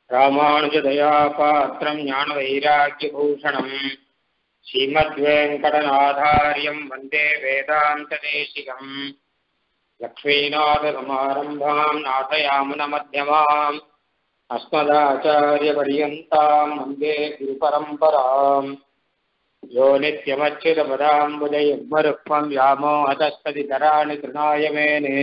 ராமானுஜதயா பாத்திரம் ஞான வைராக்கியபூஷணம் ஸ்ரீமத்வேங்கடநாதாரியம் வந்தே வேதாந்ததேசிகம் லக்ஷ்மீநாதசமாரம்பாம் நாதயாமுனமத்தியமாம் अस्मदाचार्यपर्यन्ताम् वन्दे गुरुपरम्पराम् यो नित्यमच्युतपदाम्बुजयुग्मरुक्मम् व्यामोहतस्तदितराणि तृणाय मेने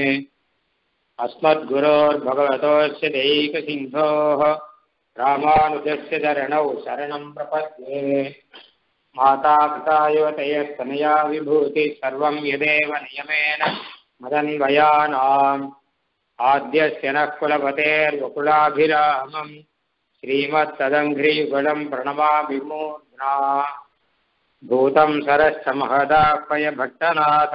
अस्मद्गुरोर्भगवतोऽस्य दैकसिन्धोः रामानुजस्य चरणौ शरणम् प्रपद्ये माता पिता युवतयस्तनया विभूतिः सर्वम् यदेव नियमेन मदन्वयानाम् आद्यस्य नः कुलपतेर्वकुलाभिरामम् श्रीमत्तदङ्घ्रियुगलम् प्रणमामि मूर्ध्ना भूतम् सरश्च महदाह्वय भट्टनाथ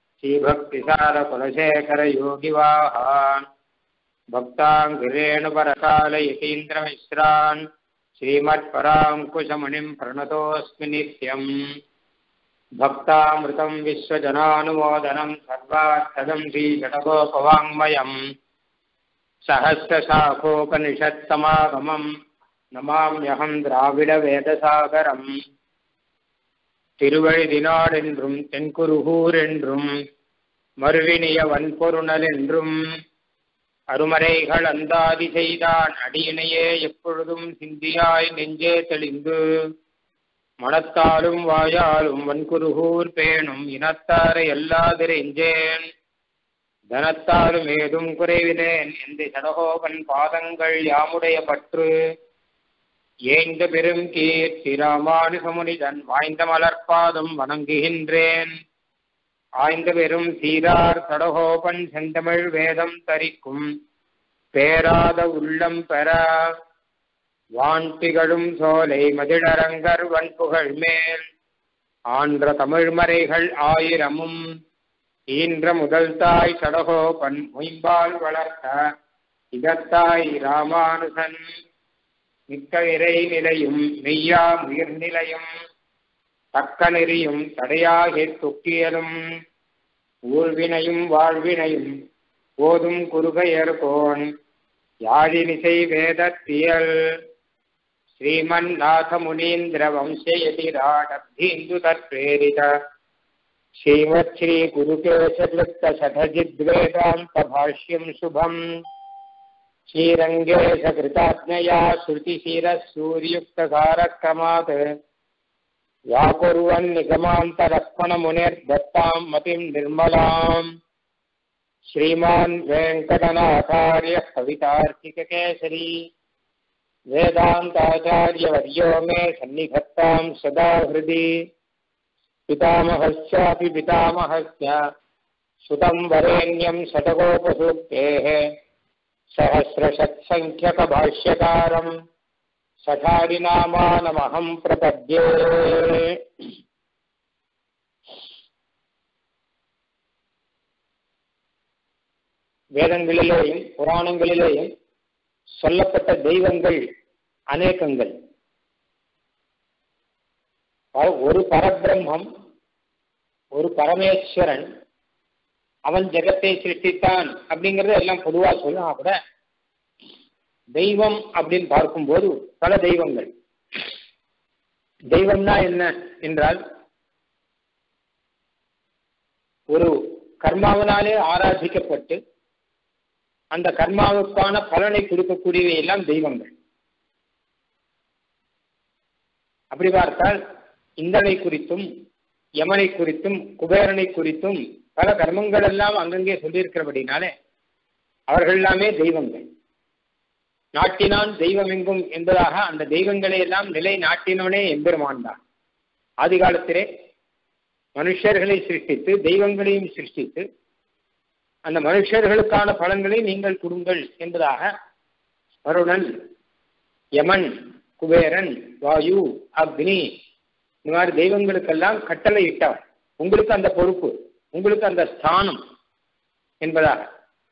श्रीभक्तिसारकुलशेखरयोगिवाहान् भक्ताङ्गिरेणुपरकालयतीन्द्रमिश्रान् श्रीमत्पराङ्कुशमुनिम् प्रणतोऽस्मि नित्यम् भक्तामृतम् विश्वजनानुमोदनम् सर्वार्थदम् श्रीषडगोपवाङ्मयम् सहस्रशाखोपनिषत्समागमम् நமாம்யகம் திராவிட வேதசாகரம் திருவழிதினாள் என்றும் தென்குருகூர் என்றும் மறுவினிய வன்பொருணல் என்றும் அருமறைகள் அந்தாதி செய்தான் அடியினையே எப்பொழுதும் சிந்தியாய் நெஞ்சே தெளிந்து மனத்தாலும் வாயாலும் வன்குருகூர் பேணும் இனத்தாரை எல்லாதிரைஞ்சேன் தனத்தாலும் ஏதும் குறைவிலேன் எந்த சடகோபன் பாதங்கள் யாமுடைய பற்று ஏந்த பெரும் கீர்த்தி ராமானுசமுனிதன் வாய்ந்த மலர்பாதம் வணங்குகின்றேன் ஆய்ந்த பெரும் சீரார் சடகோபன் செந்தமிழ் வேதம் தரிக்கும் பேராத உள்ளம் பெற வான்பிகளும் சோலை மதிழரங்கர் வன்புகழ் மேல் ஆன்ற தமிழ்மறைகள் ஆயிரமும் ஈன்ற முதல் தாய் சடகோபன் மொயம்பால் வளர்த்த இதத்தாய் ராமானுசன் மிக்க இறை நிலையும் மெய்யா உயிர் நிலையும் தக்க நெறியும் தடையாகி தொக்கியலும் ஊழ்வினையும் வாழ்வினையும் போதும் குறுகையர்கோன் யாழினிசை வேதத்தியல் श्रीमन्नाथमुनीन्द्र वंशयतिराडब्धीन्दु तत्प्रेरित श्रीमच्छ्री गुरुकेशवृत्तशतजिद्वेदान्तभाष्यम् शुभम् श्रीरङ्गेशकृताज्ञया श्रुतिशिरः सूर्युक्तकारक्रमात् व्याकुर्वन्निगमान्तरक्मणमुनिर्दत्ताम् मतिम् निर्मलाम् श्रीमान् वेङ्कटनाथार्यः कवितार्किककेसरी वेदान्ताचार्यवर्यो मे सन्निधत्ताम् सदा हृदि पितामहस्यापि पितामहस्य सुतम् वरेण्यम् शतकोपसूक्तेः सहस्रषट्सङ्ख्यकभाष्यकारम् सठारिनामानमहम् प्रपद्ये வேதங்களிலேயும் புராணங்களிலேயும் சொல்லப்பட்ட தெய்வங்கள் அநேகங்கள் ஒரு பரபிரம்மம் ஒரு பரமேஸ்வரன் அவன் ஜெகத்தை சிருஷ்டித்தான் அப்படிங்கறத எல்லாம் பொதுவா சொல்லலாம் கூட தெய்வம் அப்படின்னு பார்க்கும்போது பல தெய்வங்கள் தெய்வம்னா என்ன என்றால் ஒரு கர்மாவினாலே ஆராதிக்கப்பட்டு அந்த கர்மாவுக்கான பலனை கொடுக்கக்கூடியவை எல்லாம் தெய்வங்கள் அப்படி பார்த்தால் இந்தனை குறித்தும் யமனை குறித்தும் குபேரனை குறித்தும் பல கர்மங்கள் எல்லாம் அங்கங்கே சொல்லியிருக்கிறபடினாலே அவர்கள் எல்லாமே தெய்வங்கள் நாட்டினான் தெய்வம் எங்கும் என்பதாக அந்த தெய்வங்களை எல்லாம் நிலை நாட்டினவனே எம்பெருமான் தான் ஆதி காலத்திலே மனுஷர்களை சிருஷ்டித்து தெய்வங்களையும் சிருஷ்டித்து அந்த மனுஷர்களுக்கான பலன்களை நீங்கள் கொடுங்கள் என்பதாக வருணன் யமன் குபேரன் வாயு அக்னி இந்த மாதிரி தெய்வங்களுக்கெல்லாம் கட்டளை இட்டவர் உங்களுக்கு அந்த பொறுப்பு உங்களுக்கு அந்த ஸ்தானம் என்பதாக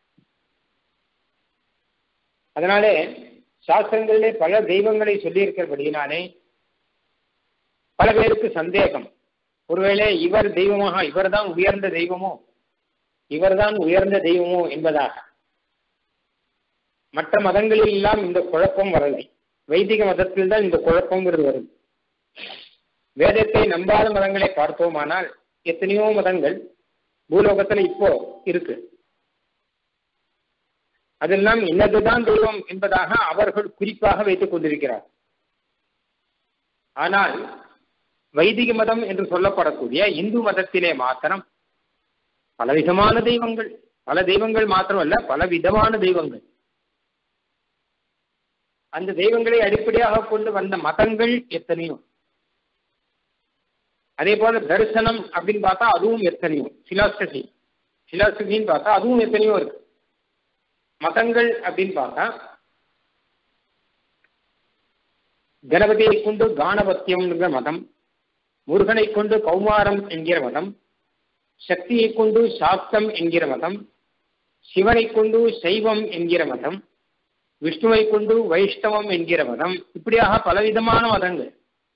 அதனாலே சாஸ்திரங்களிலே பல தெய்வங்களை சொல்லியிருக்கிறபடியினாலே பல பேருக்கு சந்தேகம் ஒருவேளை இவர் தெய்வமாக இவர்தான் உயர்ந்த தெய்வமோ இவர்தான் உயர்ந்த தெய்வமோ என்பதாக மற்ற மதங்களில் எல்லாம் இந்த குழப்பம் வரலை வைதிக மதத்தில் தான் இந்த குழப்பங்கிறது வரும் வேதத்தை நம்பாத மதங்களை பார்த்தோமானால் எத்தனையோ மதங்கள் பூலோகத்துல இப்போ இருக்கு அதெல்லாம் இன்னதுதான் தெய்வம் என்பதாக அவர்கள் குறிப்பாக வைத்துக் கொண்டிருக்கிறார் ஆனால் வைதிக மதம் என்று சொல்லப்படக்கூடிய இந்து மதத்திலே மாத்திரம் பலவிதமான தெய்வங்கள் பல தெய்வங்கள் மாத்திரமல்ல பல விதமான தெய்வங்கள் அந்த தெய்வங்களை அடிப்படையாக கொண்டு வந்த மதங்கள் எத்தனையோ அதே போல தரிசனம் அப்படின்னு பார்த்தா அதுவும் எத்தனையோ பிலாசபி பிலாசபின்னு பார்த்தா அதுவும் எத்தனையோ இருக்கு மதங்கள் அப்படின்னு பார்த்தா கணபதியை கொண்டு கானபத்தியம்ங்கிற மதம் முருகனை கொண்டு கௌமாரம் என்கிற மதம் சக்தியை கொண்டு சாஸ்தம் என்கிற மதம் சிவனை கொண்டு சைவம் என்கிற மதம் விஷ்ணுவை கொண்டு வைஷ்ணவம் என்கிற மதம் இப்படியாக பலவிதமான மதங்கள்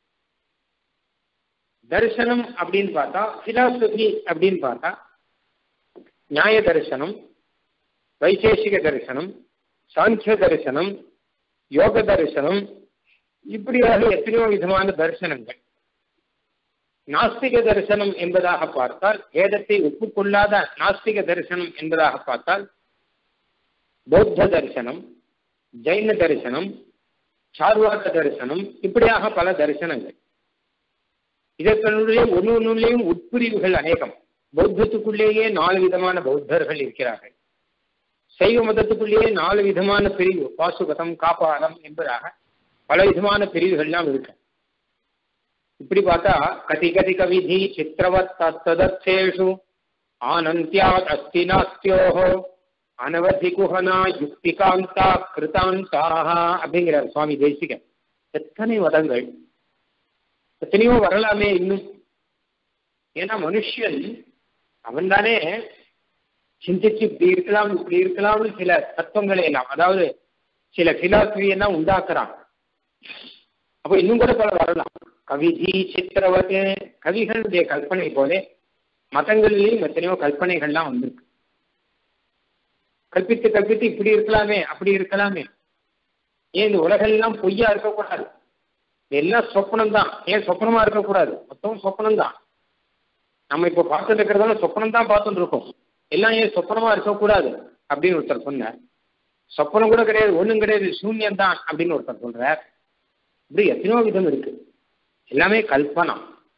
தரிசனம் அப்படின்னு பார்த்தா பிலாசபி அப்படின்னு பார்த்தா நியாய தரிசனம் வைசேஷிக தரிசனம் சாங்கிய தரிசனம் யோக தரிசனம் இப்படியாக எத்தனையோ விதமான தரிசனங்கள் நாஸ்திக தரிசனம் என்பதாக பார்த்தால் வேதத்தை ஒப்புக்கொள்ளாத நாஸ்திக தரிசனம் என்பதாக பார்த்தால் பௌத்த தரிசனம் ஜைன தரிசனம் சார்வாக்க தரிசனம் இப்படியாக பல தரிசனங்கள் இதற்கனுடைய ஒன்று ஒன்றுலேயும் உட்பிரிவுகள் அநேகம் பௌத்தத்துக்குள்ளேயே நாலு விதமான பௌத்தர்கள் இருக்கிறார்கள் சைவ மதத்துக்குள்ளேயே நாலு விதமான பிரிவு பாசுபதம் காப்பாரம் என்பதாக பல விதமான பிரிவுகள்லாம் இருக்கு இப்படி பார்த்தா கதி கதி கவிதி சித்திரவத் தத்ததேஷு ஆனந்தியாத் அஸ்தி நாஸ்தியோஹோ அனவதி குஹனா யுக்திகாந்தா கிருதாந்தாக அப்படிங்கிறார் சுவாமி தேசிகன் எத்தனை மதங்கள் எத்தனையோ வரலாமே இன்னும் ஏன்னா மனுஷன் அவன் தானே சிந்திச்சு இப்படி இருக்கலாம் இப்படி இருக்கலாம்னு சில தத்துவங்களை எல்லாம் அதாவது சில பிலாசபி எல்லாம் உண்டாக்குறான் அப்போ இன்னும் கூட பல வரலாம் கவிதி சித்திரவத்து கவிகளுடைய கல்பனை போல மதங்களிலையும் எத்தனையோ கல்பனைகள்லாம் வந்திருக்கு கற்பித்து கற்பித்து இப்படி இருக்கலாமே அப்படி இருக்கலாமே ஏன் இந்த உலகெல்லாம் பொய்யா இருக்கக்கூடாது எல்லாம் சொப்பனம் தான் ஏன் சொப்பனமா இருக்கக்கூடாது மொத்தம் சொப்பனம் தான் நம்ம இப்போ பார்த்துட்டு இருக்கிறதால சொப்பனம் தான் பார்த்துட்டு இருக்கோம் எல்லாம் ஏன் சொப்பனமா இருக்கக்கூடாது அப்படின்னு ஒருத்தர் சொன்னார் சொப்பனம் கூட கிடையாது ஒன்றும் கிடையாது சூன்யம் தான் அப்படின்னு ஒருத்தர் சொல்றார் இப்படி எத்தனையோ விதம் இருக்கு எல்லாமே கல்பனா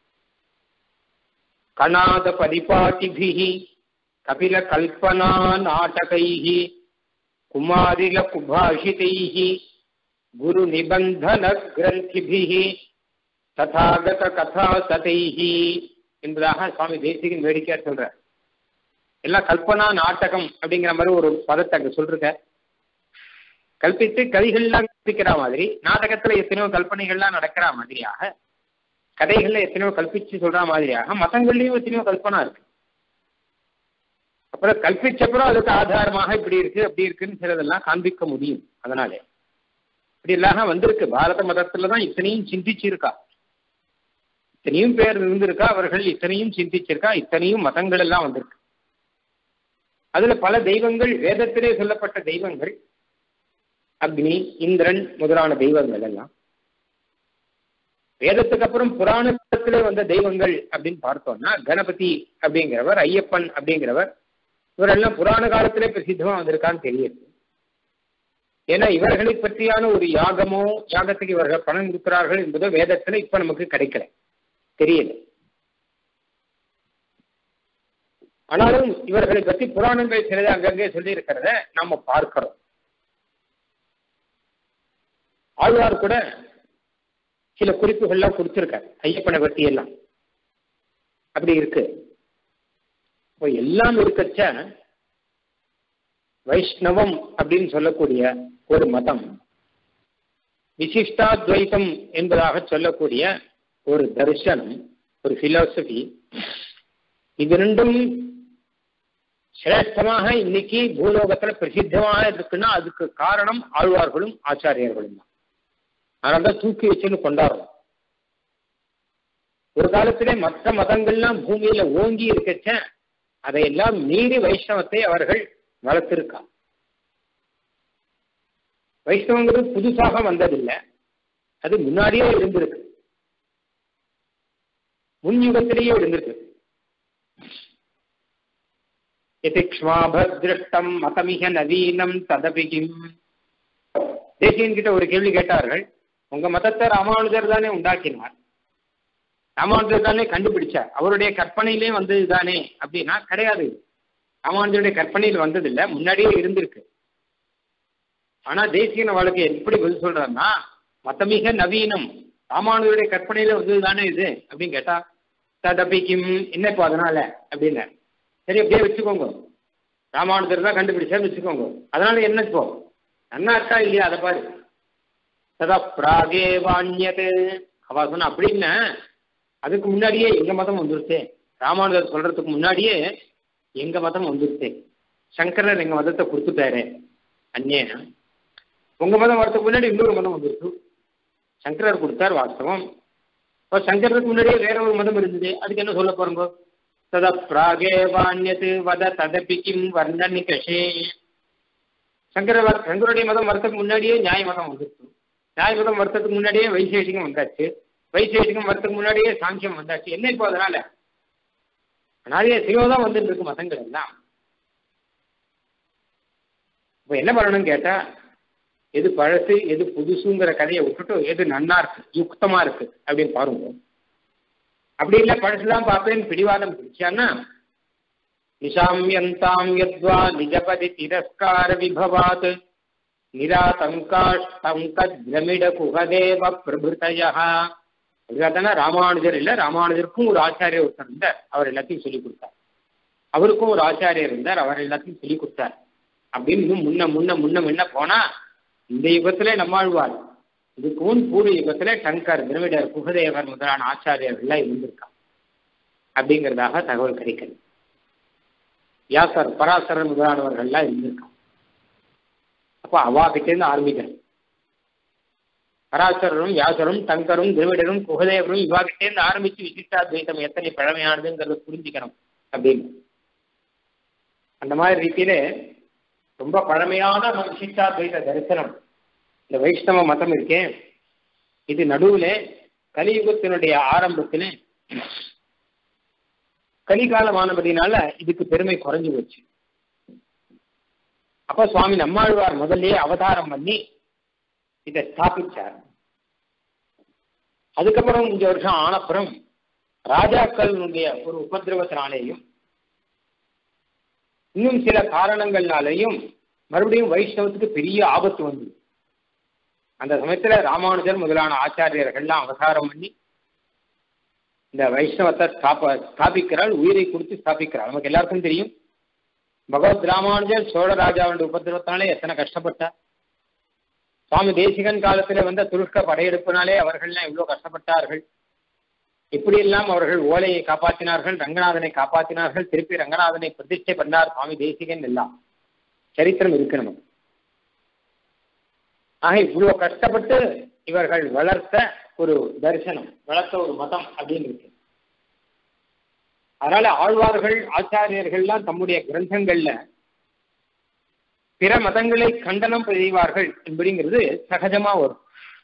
கணாத பரிபாட்டிபிகி கபில கல்பனா நாடகைஹி குமாரில குபாஷிதைஹி குரு நிபந்தன கிரந்திபிஹி ததாகத கதா சதைஹி என்பதாக சுவாமி தேசிகன் வேடிக்கையா சொல்றார் எல்லாம் கல்பனா நாடகம் அப்படிங்கிற மாதிரி ஒரு பதத்தை அங்க சொல்றத கல்பித்து கதைகள்லாம் கற்பிக்கிற மாதிரி நாடகத்துல எத்தனையோ கல்பனைகள்லாம் நடக்கிற மாதிரியாக கதைகள்ல எத்தனையோ கல்பிச்சு சொல்ற மாதிரியாக மதங்கள்லயும் எத்தனையோ கல்பனா இருக்கு அப்புறம் கல்பிச்சப்புறம் அதுக்கு ஆதாரமாக இப்படி இருக்கு அப்படி இருக்குன்னு சிலதெல்லாம் காண்பிக்க முடியும் அதனாலே இப்படி எல்லாம் வந்திருக்கு பாரத மதத்துல தான் இத்தனையும் சிந்திச்சு இருக்கா இத்தனையும் பேர் இருந்திருக்கா அவர்கள் இத்தனையும் சிந்திச்சிருக்கா இத்தனையும் மதங்கள் எல்லாம் வந்திருக்கு அதுல பல தெய்வங்கள் வேதத்திலே சொல்லப்பட்ட தெய்வங்கள் அக்னி இந்திரன் முதலான தெய்வங்கள் எல்லாம் வேதத்துக்கு அப்புறம் புராணத்திலே வந்த தெய்வங்கள் அப்படின்னு பார்த்தோம்னா கணபதி அப்படிங்கிறவர் ஐயப்பன் அப்படிங்கிறவர் இவரெல்லாம் புராண காலத்திலே பிரசித்தமா வந்திருக்கான்னு தெரியுது ஏன்னா இவர்களை பற்றியான ஒரு யாகமோ யாகத்துக்கு இவர்கள் பணம் கொடுக்கிறார்கள் என்பதோ வேதத்துல இப்ப நமக்கு கிடைக்கல தெரியல ஆனாலும் இவர்களை பற்றி புராணங்கள் சிலது அங்கங்கே சொல்லி இருக்கிறத நாம பார்க்கிறோம் ஆழ்வார் கூட சில குறிப்புகள்லாம் கொடுத்துருக்கார் ஐயப்பனை பற்றி எல்லாம் அப்படி இருக்கு இப்போ எல்லாம் இருக்கச்ச வைஷ்ணவம் அப்படின்னு சொல்லக்கூடிய ஒரு மதம் விசிஷ்டாத்வைத்தம் என்பதாக சொல்லக்கூடிய ஒரு தரிசனம் ஒரு பிலாசபி இது ரெண்டும் சிரேஷ்டமாக இன்னைக்கு பூலோகத்துல பிரசித்தமாக இருக்குன்னா அதுக்கு காரணம் ஆழ்வார்களும் ஆச்சாரியர்களும் தான் அதனால்தான் தூக்கி வச்சுன்னு கொண்டாடுறோம் ஒரு காலத்திலே மற்ற மதங்கள்லாம் பூமியில ஓங்கி இருக்கச்ச அதையெல்லாம் மீறி வைஷ்ணவத்தை அவர்கள் வளர்த்திருக்கா வைஷ்ணவங்கிறது புதுசாக வந்ததில்லை அது முன்னாடியே இருந்திருக்கு முன் யுகத்திலேயே இருந்திருக்கு எதிக்ஷ்மாபிருஷ்டம் மதமிக நவீனம் ததபிகிம் தேசியன் கிட்ட ஒரு கேள்வி கேட்டார்கள் உங்க மதத்தை ராமானுஜர் தானே உண்டாக்கினார் ராமானுஜர் தானே கண்டுபிடிச்சார் அவருடைய கற்பனையிலே வந்தது தானே அப்படின்னா கிடையாது ராமானுஜருடைய கற்பனையில் வந்ததில்லை முன்னாடியே இருந்திருக்கு ஆனா தேசியன் அவளுக்கு எப்படி பதில் சொல்றாருன்னா மத்தமிக நவீனம் ராமானுஜருடைய கற்பனையில வந்தது தானே இது அப்படின்னு கேட்டா ததபிக்கும் என்ன இப்போ அதனால அப்படின்னு சரி அப்படியே வச்சுக்கோங்க ராமானுஜர் தான் கண்டுபிடிச்சாரு வச்சுக்கோங்க அதனால என்ன இப்போ நன்னா இருக்கா இல்லையா அதை பாரு சதா பிராகே வாண்யது அவ சொன்ன அப்படின்னு அதுக்கு முன்னாடியே எங்க மதம் வந்துருச்சு ராமானுஜர் சொல்றதுக்கு முன்னாடியே எங்க மதம் வந்துருச்சு சங்கரர் எங்க மதத்தை கொடுத்துட்டாரு அந்நேனா உங்க மதம் வரதுக்கு முன்னாடி இன்னொரு மதம் வந்துருச்சு சங்கரர் கொடுத்தார் வாஸ்தவம் இப்போ சங்கருக்கு முன்னாடியே வேற ஒரு மதம் இருந்தது அதுக்கு என்ன சொல்ல போறோங்க தத பிராகே வாண்யத்து வத ததபி கிம் வர்ணனி கஷே சங்கர சங்கருடைய மதம் வரத்துக்கு முன்னாடியே நியாய மதம் வந்துருச்சு நியாய மதம் வரத்துக்கு முன்னாடியே வைசேஷிகம் வந்தாச்சு வைசேஷிகம் வரத்துக்கு முன்னாடியே சாங்கியம் வந்தாச்சு என்ன இப்போ அதனால நிறைய சிவதான் வந்துட்டு இருக்கு மதங்கள் எல்லாம் இப்போ என்ன பண்ணணும்னு கேட்டா எது பழசு எது புதுசுங்கிற கதையை விட்டுட்டு எது நன்னா இருக்கு யுக்தமா இருக்கு அப்படின்னு பாருங்க அப்படி இல்லை பழசுலாம் பார்ப்பேன் பிடிவாதம் பிடிச்சான்னா நிசாமியந்தாம் யத்வா நிஜபதி திரஸ்கார விபவாத் நிராதங்காஷ்டங்கிரமிட குகதேவ பிரபுதயா அதுக்காக ராமானுஜர் இல்லை ராமானுஜருக்கும் ஒரு ஆச்சாரியர் ஒருத்தர் இருந்தார் அவர் எல்லாத்தையும் சொல்லி கொடுத்தார் அவருக்கும் ஒரு ஆச்சாரியர் இருந்தார் அவர் எல்லாத்தையும் சொல்லி கொடுத்தார் அப்படின்னு இன்னும் முன்ன முன்ன முன்ன முன்ன போனா இந்த யுகத்திலே நம்மாழ்வார் இதுக்கு முன் பூர்வ யுகத்திலே டங்கர் திரவிடர் குகதேவர் முதலான ஆச்சாரியர்கள்லாம் இருந்திருக்காங்க அப்படிங்கிறதாக தகவல் கிடைக்கிறது வியாசர் பராசரர் முதலானவர்கள்லாம் இருந்திருக்காங்க அப்போ அவா கிட்டேருந்து ஆரம்பிக்கணும் பராசரரும் வியாசரும் டங்கரும் திரவிடரும் குகதேவரும் இவா கிட்டேருந்து ஆரம்பிச்சு விசிஷ்டாத்வைத்தம் எத்தனை பழமையானதுங்கிறத புரிஞ்சுக்கணும் அப்படின்னு அந்த மாதிரி ரீதியில ரொம்ப பழமையான விசிஷ்டாத்வைத தரிசனம் இந்த வைஷ்ணவ மதம் இருக்கே இது நடுவுல கலியுகத்தினுடைய ஆரம்பத்துல கலிகாலமானபடினால இதுக்கு பெருமை குறைஞ்சு போச்சு அப்ப சுவாமி நம்மாழ்வார் முதல்லயே அவதாரம் பண்ணி இதை ஸ்தாபிச்சார் அதுக்கப்புறம் இந்த வருஷம் ஆனப்புறம் ராஜாக்களுடைய ஒரு உபதிரவத்தினாலேயும் இன்னும் சில காரணங்கள்னாலையும் மறுபடியும் வைஷ்ணவத்துக்கு பெரிய ஆபத்து வந்தது அந்த சமயத்துல ராமானுஜர் முதலான ஆச்சாரியர்கள்லாம் அவதாரம் பண்ணி இந்த வைஷ்ணவத்தை ஸ்தாப ஸ்தாபிக்கிறாள் உயிரை கொடுத்து ஸ்தாபிக்கிறாள் நமக்கு எல்லாருக்கும் தெரியும் பகவத் ராமானுஜர் சோழராஜாவுடைய உபதிரவத்தினாலே எத்தனை கஷ்டப்பட்டார் சுவாமி தேசிகன் காலத்துல வந்த துருஷ்க படையெடுப்பினாலே அவர்கள்லாம் எவ்வளவு கஷ்டப்பட்டார்கள் இப்படியெல்லாம் அவர்கள் ஓலையை காப்பாற்றினார்கள் ரங்கநாதனை காப்பாற்றினார்கள் திருப்பி ரங்கநாதனை பிரதிஷ்டை பண்ணார் சுவாமி தேசிகன் எல்லாம் சரித்திரம் இருக்கு நமக்கு ஆக இவ்வளவு கஷ்டப்பட்டு இவர்கள் வளர்த்த ஒரு தரிசனம் வளர்த்த ஒரு மதம் அப்படின்னு இருக்கு அதனால ஆழ்வார்கள் ஆச்சாரியர்கள்லாம் தம்முடைய கிரந்தங்கள்ல பிற மதங்களை கண்டனம் செய்வார்கள் என்பதுங்கிறது சகஜமா வரும்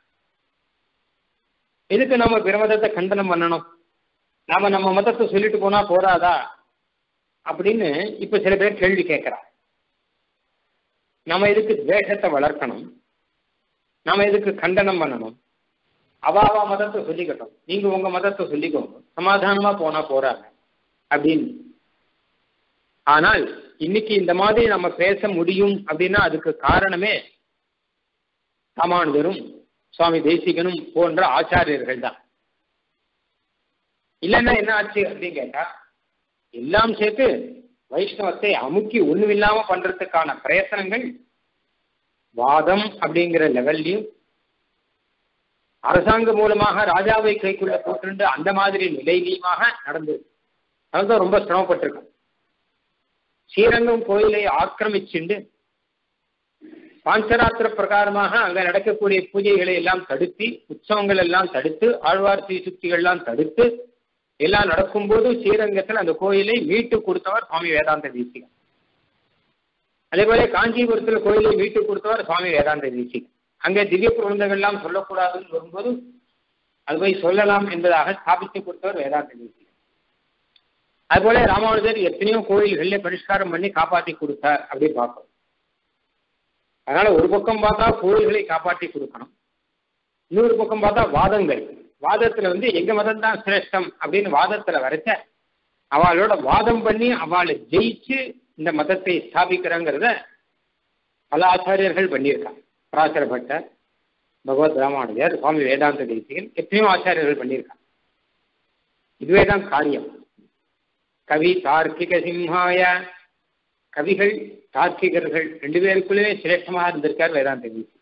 எதுக்கு நாம பிற மதத்தை கண்டனம் பண்ணணும் நாம நம்ம மதத்தை சொல்லிட்டு போனா போறாதா அப்படின்னு இப்ப சில பேர் கேள்வி கேட்கிறா நம்ம எதுக்கு துவேஷத்தை வளர்க்கணும் நாம எதுக்கு கண்டனம் பண்ணணும் அவாவா மதத்தை சொல்லிக்கட்டும் நீங்க உங்க மதத்தை சொல்லிக்கோங்க சமாதானமா போனா போறாங்க அப்படின்னு ஆனால் இன்னைக்கு இந்த மாதிரி நம்ம பேச முடியும் அப்படின்னா அதுக்கு காரணமே ராமானுஜரும் சுவாமி தேசிகனும் போன்ற ஆச்சாரியர்கள் தான் இல்லைன்னா என்ன ஆச்சு அப்படின்னு கேட்டா எல்லாம் சேர்த்து வைஷ்ணவத்தை அமுக்கி ஒண்ணுமில்லாம பண்றதுக்கான பிரயத்தனங்கள் வாதம் அப்படிங்கிற லெவல்லையும் அரசாங்கம் மூலமாக ராஜாவை கைக்குள்ள போட்டு அந்த மாதிரி நிலையிலையுமாக நடந்தது அதுதான் ரொம்ப சிரமப்பட்டிருக்கும் ஸ்ரீரங்கம் கோயிலை ஆக்கிரமிச்சுண்டு பாஞ்சராத்திர பிரகாரமாக அங்க நடக்கக்கூடிய பூஜைகளை எல்லாம் தடுத்து உற்சவங்கள் எல்லாம் தடுத்து ஆழ்வார் தீசுக்திகள் எல்லாம் தடுத்து எல்லாம் நடக்கும்போது ஸ்ரீரங்கத்தில் அந்த கோயிலை மீட்டு கொடுத்தவர் சுவாமி வேதாந்த தேசிகன் அதே போல காஞ்சிபுரத்துல கோயிலை மீட்டு கொடுத்தவர் சுவாமி வேதாந்த தேசிகன் அங்கே திவ்ய பிரபந்தங்கள்லாம் சொல்லக்கூடாதுன்னு வரும்போது அது போய் சொல்லலாம் என்பதாக ஸ்தாபித்து கொடுத்தவர் வேதாந்த தேசிகன் அதுபோல ராமானுஜர் எத்தனையோ கோயில்கள்ல பரிஷ்காரம் பண்ணி காப்பாற்றி கொடுத்தார் அப்படின்னு பார்க்கணும் அதனால ஒரு பக்கம் பார்த்தா கோயில்களை காப்பாற்றி கொடுக்கணும் இன்னொரு பக்கம் பார்த்தா வாதங்கள் வாதத்துல வந்து எங்க மதம் தான் சிரேஷ்டம் அப்படின்னு வாதத்துல வரைச்ச அவளோட வாதம் பண்ணி அவளை ஜெயிச்சு இந்த மதத்தை ஸ்தாபிக்கிறாங்கிறத பல ஆச்சாரியர்கள் பண்ணியிருக்காங்க பராசர பட்டர் பகவத் ராமானுஜர் சுவாமி வேதாந்த தேசிகன் எத்தனையோ ஆச்சாரியர்கள் பண்ணியிருக்காங்க இதுவே தான் காரியம் கவி தார்க்கிக சிம்ஹாய கவிகள் தார்க்கிகர்கள் ரெண்டு பேருக்குள்ளே சிரேஷ்டமாக இருந்திருக்கார் வேதாந்த தேசிகன்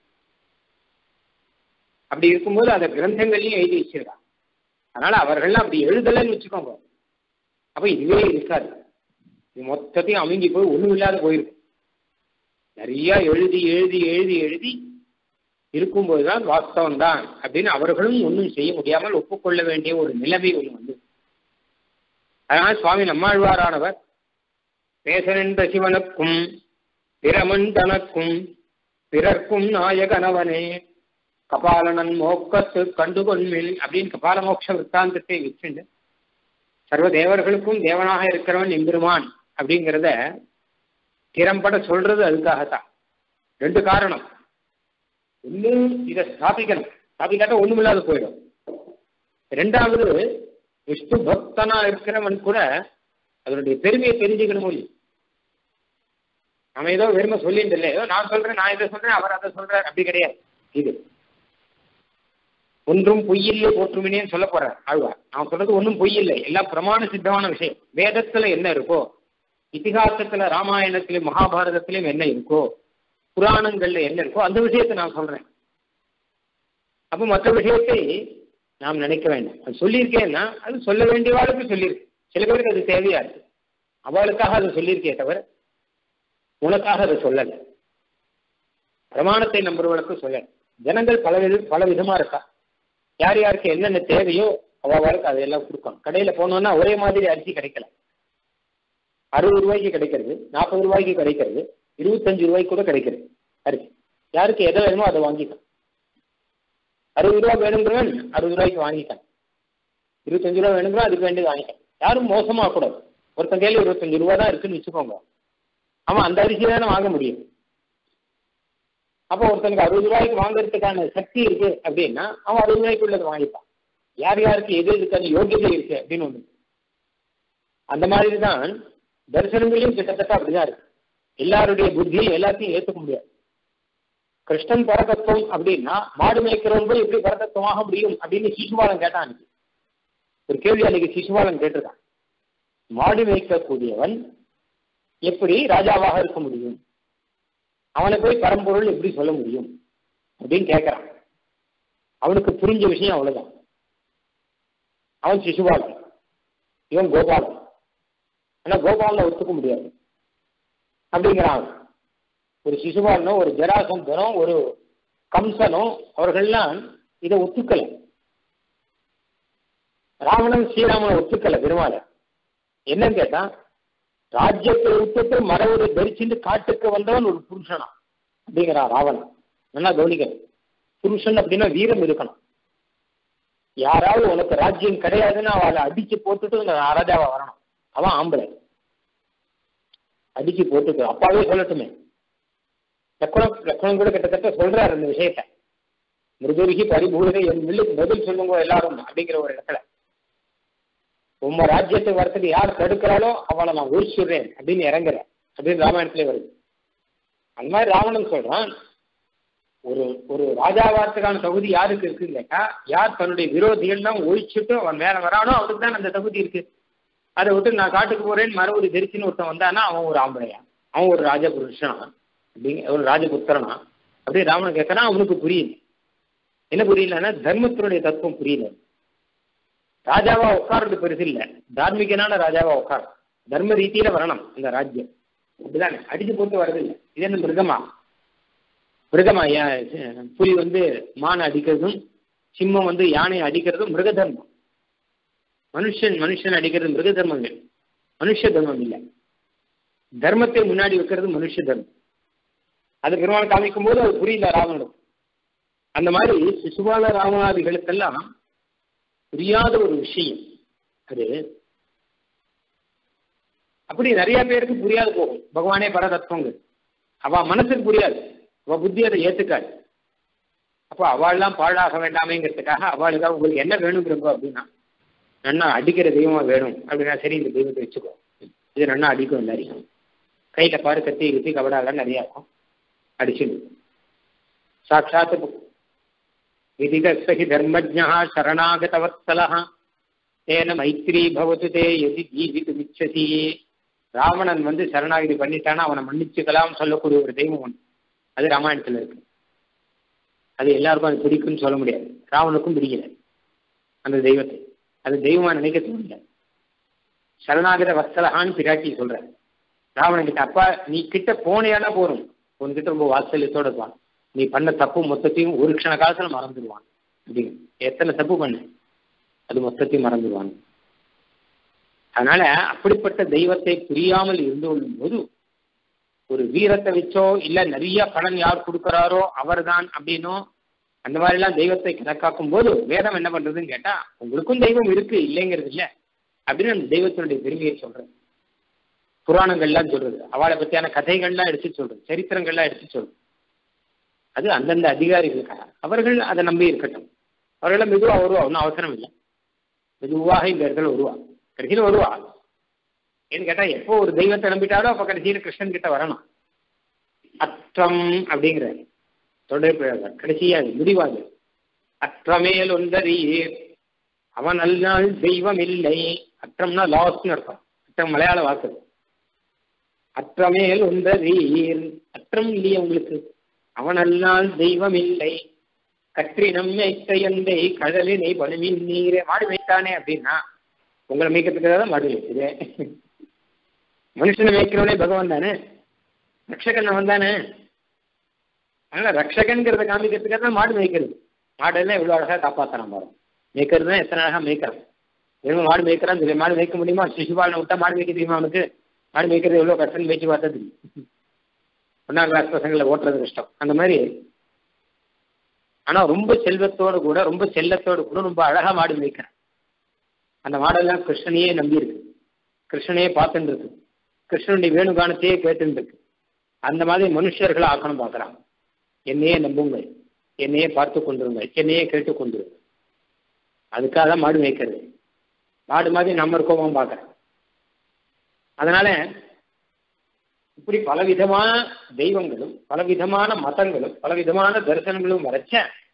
அப்படி இருக்கும்போது அந்த கிரந்தங்களையும் எழுதி வச்சிருக்காங்க அதனால அவர்கள்லாம் அப்படி எழுதலைன்னு வச்சுக்கோங்க அப்ப இதுவே இருக்காது இது மொத்தத்தையும் அமைங்கி போய் ஒண்ணும் இல்லாத போயிருக்கும் நிறைய எழுதி எழுதி எழுதி எழுதி இருக்கும்போதுதான் வாஸ்தவம் தான் அப்படின்னு அவர்களும் ஒன்றும் செய்ய முடியாமல் ஒப்புக்கொள்ள வேண்டிய ஒரு நிலைமை ஒன்று வந்து அதனால் சுவாமி நம்மாழ்வாரானவர் பேசனென்ற சிவனுக்கும் பிரமன் தனக்கும் பிறர்க்கும் நாயகனவனே கபாலனன் மோக்கத்து கண்டுகொள்மில் அப்படின்னு கபால மோட்ச விற்த்தாந்தத்தை வச்சுண்டு சர்வ தேவர்களுக்கும் தேவனாக இருக்கிறவன் எம்பெருமான் அப்படிங்கிறத திறம்பட சொல்றது அதுக்காகத்தான் ரெண்டு காரணம் ஒண்ணு இதை ஸ்தாபிக்கணும் ஸ்தாபிக்காட்ட ஒண்ணுமில்லாத போயிடும் ரெண்டாவது விஷ்ணு பக்தனா இருக்கிறவன் கூட அதனுடைய பெருமையை தெரிஞ்சுக்கணும் இல்லையா நம்ம ஏதோ வெறுமை சொல்லிட்டு இல்லை ஏதோ நான் சொல்றேன் நான் இதை சொல்றேன் அவர் அதை சொல்றார் அப்படி கிடையாது இது ஒன்றும் பொய்யில்லை போற்றுமினேன்னு சொல்ல போறார் ஆழ்வார் நான் சொல்றது ஒன்றும் பொய்யில்லை எல்லாம் பிரமாண சித்தமான விஷயம் வேதத்துல என்ன இருக்கோ இத்திகாசத்துல ராமாயணத்திலும் மகாபாரதத்திலும் என்ன இருக்கோ புராணங்கள்ல என்ன இருக்கோ அந்த விஷயத்தை நான் சொல்றேன் அப்ப மற்ற விஷயத்தை நாம் நினைக்க வேண்டாம் அது சொல்லியிருக்கேன்னா அது சொல்ல வேண்டியவாளுக்கு சொல்லியிருக்கு சில பேருக்கு அது தேவையா இருக்கு அவளுக்காக அதை சொல்லியிருக்கே தவிர உனக்காக அதை சொல்லலை பிரமாணத்தை நம்புறவனுக்கு சொல்லல ஜனங்கள் பல வித பல விதமா இருக்கா யார் யாருக்கு என்னென்ன தேவையோ அவளுக்கு அதையெல்லாம் கொடுக்கணும் கடையில போனோம்னா ஒரே மாதிரி அரிசி கிடைக்கல அறுபது ரூபாய்க்கு கிடைக்கிறது நாற்பது ரூபாய்க்கு கிடைக்கிறது இருபத்தஞ்சு ரூபாய்க்கு கூட கிடைக்கிறது அரிசி யாருக்கு எதை வேணுமோ அதை வாங்கிக்கலாம் அறுபது ரூபா வேணுங்கிறவன் அறுபது ரூபாய்க்கு வாங்கிட்டான் இருபத்தஞ்சு ரூபா வேணுங்கிறோம் அதுக்கு வேண்டியது வாங்கிட்டான் யாரும் மோசமா கூடாது ஒருத்தன் கையில இருபத்தஞ்சு ரூபா தான் இருக்குன்னு வச்சுக்கோங்க அவன் அந்த அரிசி தானே வாங்க முடியும் அப்போ ஒருத்தனுக்கு அறுபது ரூபாய்க்கு வாங்குறதுக்கான சக்தி இருக்கு அப்படின்னா அவன் அறுபது ரூபாய்க்கு உள்ளதை வாங்கிப்பான் யார் யாருக்கு எது இதுக்கான யோகியதை இருக்கு அப்படின்னு ஒண்ணு அந்த மாதிரி தான் தரிசனங்களையும் கிட்டத்தட்ட அப்படிதான் இருக்கு எல்லாருடைய புத்தியும் எல்லாத்தையும் ஏற்றுக்க முடியாது கிருஷ்ணன் பரதத்துவம் அப்படின்னா மாடு மேய்க்கிறவன் போய் எப்படி பரதத்துவமாக முடியும் அப்படின்னு சிசுபாலன் கேட்டான் அன்னைக்கு ஒரு கேள்வி அன்னைக்கு சிசுபாலன் கேட்டிருக்கான் மாடு மேய்க்கக்கூடியவன் எப்படி ராஜாவாக இருக்க முடியும் அவனை போய் பரம்பொருள் எப்படி சொல்ல முடியும் அப்படின்னு கேட்கிறான் அவனுக்கு புரிஞ்ச விஷயம் அவ்வளவுதான் அவன் சிசுபாலன் இவன் கோபாலன் ஆனா கோபாலனை ஒத்துக்க முடியாது அப்படிங்கிறான் ஒரு சிசுபாலனோ ஒரு ஜராசந்தனோ ஒரு கம்சனோ அவர்கள்லாம் இதை ஒத்துக்கல ராவணன் ஸ்ரீராமனை ஒத்துக்கல பெருமாள என்னன்னு கேட்டா ராஜ்யத்தை விட்டுட்டு மரவரை தரிச்சுட்டு காட்டுக்கு வந்தவன் ஒரு புருஷனா அப்படிங்கிறான் ராவணன் நல்லா கவனிக்கணும் புருஷன் அப்படின்னா வீரம் இருக்கணும் யாராவது உனக்கு ராஜ்யம் கிடையாதுன்னு அவளை அடிச்சு போட்டுட்டு ராஜாவா வரணும் அவன் ஆம்பளை அடிச்சு போட்டுட்டு அப்பாவே சொல்லட்டுமே லக்னம் லக்னம் கூட கிட்டத்தட்ட சொல்றாரு இந்த விஷயத்த மிருதுருகி பரிபூரதை என் மில்லுக்கு பதில் சொல்லுங்க எல்லாரும் அப்படிங்கிற ஒரு இடத்துல உம்ம ராஜ்யத்துக்கு வரத்துக்கு யார் தடுக்கிறாளோ அவளை நான் ஒழிச்சுடுறேன் அப்படின்னு இறங்குறேன் அப்படின்னு ராமாயணத்திலே வருது அந்த மாதிரி ராவணன் சொல்றான் ஒரு ஒரு ராஜாவாரத்துக்கான தகுதி யாருக்கு இருக்குன்னு கேட்டா யார் தன்னுடைய விரோதிகள் தான் ஒழிச்சுட்டு அவன் மேல வரானோ அவனுக்கு தான் அந்த தகுதி இருக்கு அதை விட்டு நான் காட்டுக்கு போறேன்னு மறுபடி தெரிச்சுன்னு ஒருத்தன் வந்தானா அவன் ஒரு ஆம்பளையா அவன் ஒரு ராஜபுருஷனா அப்படிங்க ஒரு ராஜபுத்திரனா அப்படி ராவணன் கேட்கறான் அவனுக்கு புரியல என்ன புரியலன்னா தர்மத்தினுடைய தத்துவம் புரியல ராஜாவா உட்கார்றது பெருசு இல்ல தார்மீகனான ராஜாவா உட்கார் தர்ம ரீதியில வரணும் இந்த ராஜ்யம் அப்படிதானே அடிச்சு போட்டு வர்றது இல்லை இது என்ன மிருகமா மிருகமா புலி வந்து மானை அடிக்கிறதும் சிம்மம் வந்து யானை அடிக்கிறதும் மிருக தர்மம் மனுஷன் மனுஷன் அடிக்கிறது மிருக தர்மம் இல்லை மனுஷ தர்மம் இல்லை தர்மத்தை முன்னாடி வைக்கிறது மனுஷ தர்மம் அது பெருமாள் காமிக்கும் போது அது புரியல ராவணனுக்கு அந்த மாதிரி சிசுபால ராமாதிகளுக்கெல்லாம் புரியாத ஒரு விஷயம் அது அப்படி நிறைய பேருக்கு புரியாது போகும் பகவானே பரதத்துவங்கள் அவ மனசுக்கு புரியாது அவ புத்தி அதை ஏத்துக்காது அப்போ அவள்லாம் பாழாக வேண்டாமேங்கிறதுக்காக அவளுக்காக உங்களுக்கு என்ன வேணுங்கிறப்போ அப்படின்னா நன்னா அடிக்கிற தெய்வமா வேணும் அப்படின்னா சரி இந்த தெய்வத்தை வச்சுக்கோ இது நன்னா அடிக்கும் எல்லாரையும் கையில பாரு கத்தி கத்தி கபடாலாம் நிறைய இருக்கும் அடிச்சுடு சாட்சாத் விதிகஸ்தகி தர்மஜா சரணாகதவத்சலா தேன மைத்ரி பவத்து தே எதி ஜீவித்துமிச்சசி ராவணன் வந்து சரணாகிதி பண்ணிட்டானா அவனை மன்னிச்சுக்கலாம் சொல்லக்கூடிய ஒரு தெய்வம் ஒன்று அது ராமாயணத்துல இருக்கு அது எல்லாருக்கும் அது பிடிக்கும்னு சொல்ல முடியாது ராவனுக்கும் பிடிக்கல அந்த தெய்வத்தை அது தெய்வமா நினைக்க தோணல சரணாகித வத்சலகான்னு பிராட்டி சொல்ற ராவணன் கிட்ட அப்பா நீ கிட்ட போனேன்னா போறோம் உன்கிட்ட ரொம்ப வாத்சல்யத்தோட இருப்பான் நீ பண்ண தப்பு மொத்தத்தையும் ஒரு க்ஷண காலத்துல மறந்துடுவான் அப்படின்னு எத்தனை தப்பு பண்ண அது மொத்தத்தையும் மறந்துடுவான் அதனால அப்படிப்பட்ட தெய்வத்தை புரியாமல் இருந்து கொள்ளும் போது ஒரு வீரத்தை வச்சோ இல்ல நிறைய பலன் யார் கொடுக்கறாரோ அவர்தான் அப்படின்னோ அந்த மாதிரி எல்லாம் தெய்வத்தை கணக்காக்கும் போது வேதம் என்ன பண்றதுன்னு கேட்டா உங்களுக்கும் தெய்வம் இருக்கு இல்லைங்கிறது இல்ல அப்படின்னு அந்த தெய்வத்தினுடைய பெருமையை சொல்றது புராணங்கள்லாம் சொல்றது அவளை பத்தியான கதைகள்லாம் எடுத்து சொல்றது சரித்திரங்கள்லாம் எடுத்து சொல்றது அது அந்தந்த அதிகாரிகளுக்காக அவர்கள் அதை நம்பி இருக்கட்டும் அவர்கள மெதுவாக வருவா ஒன்றும் அவசரம் இல்லை மெதுவாக இந்த இடத்துல வருவா கடைசியில் வருவா ஏன்னு கேட்டா எப்போ ஒரு தெய்வத்தை நம்பிட்டாலோ அப்ப கடைசியில் கிருஷ்ணன் கிட்ட வரணும் அற்றம் அப்படிங்கிற தொடர் கடைசியா முடிவாது அற்றமேல் ஒன்றறியீர் அவன் அல்லால் தெய்வம் இல்லை அற்றம்னா லாஸ்ட்னு அர்த்தம் அற்றம் மலையாள வாக்கு அற்றமேல் ஒன்றறியீர் அற்றம் இல்லையே உங்களுக்கு அவன் அல்லால் தெய்வம் இல்லை கற்றினம் மேய்த்தையந்தை கடலினை பழுவின் நீரே மாடு மேய்த்தானே அப்படின்னா உங்களை மேய்க்கிறதுக்காக தான் மாடு மேய்க்குது மனுஷனை மேய்க்கிறவனே பகவான் தானே ரக்ஷகன் அவன் தானே அதனால ரக்ஷகன்கிறத காமிக்கிறதுக்காக தான் மாடு மேய்க்கிறது மாடெல்லாம் எவ்வளோ அழகாக காப்பாற்றுறான் பாருங்க மேய்க்கிறது தான் எத்தனை அழகாக மேய்க்கிறான் வெறும் மாடு மேய்க்கிறான்னு சொல்லி மாடு மேய்க்க முடியுமா சிசுபாலனை விட்டா மாடு மேய்க்க தெரியுமா அவனுக்கு மாடு மேய்க்கிறது எவ்வளோ கஷ்டம் மேய்ச்சி பார்த்தா தெரியும் ஒன்றாம் கிளாஸ் பசங்களை ஓட்டுறது கஷ்டம் அந்த மாதிரி ஆனால் ரொம்ப செல்வத்தோடு கூட ரொம்ப செல்லத்தோடு கூட ரொம்ப அழகாக மாடு மேய்க்கிறான் அந்த மாடெல்லாம் கிருஷ்ணனையே நம்பி இருக்கு கிருஷ்ணனையே பார்த்துட்டு இருக்கு கிருஷ்ணனுடைய வேணுகானத்தையே கேட்டுட்டு இருக்கு அந்த மாதிரி மனுஷர்களை ஆக்கணும் பார்க்குறாங்க என்னையே நம்புங்கள் என்னையே பார்த்து கொண்டிருங்கள் என்னையே கேட்டு கொண்டிருங்கள் அதுக்காக தான் மாடு மேய்க்கிறது மாடு மாதிரி நம்ம இருக்கோமா பார்க்குறேன் அதனால இப்படி பலவிதமான தெய்வங்களும் பலவிதமான மதங்களும் பலவிதமான தரிசனங்களும் வரைச்ச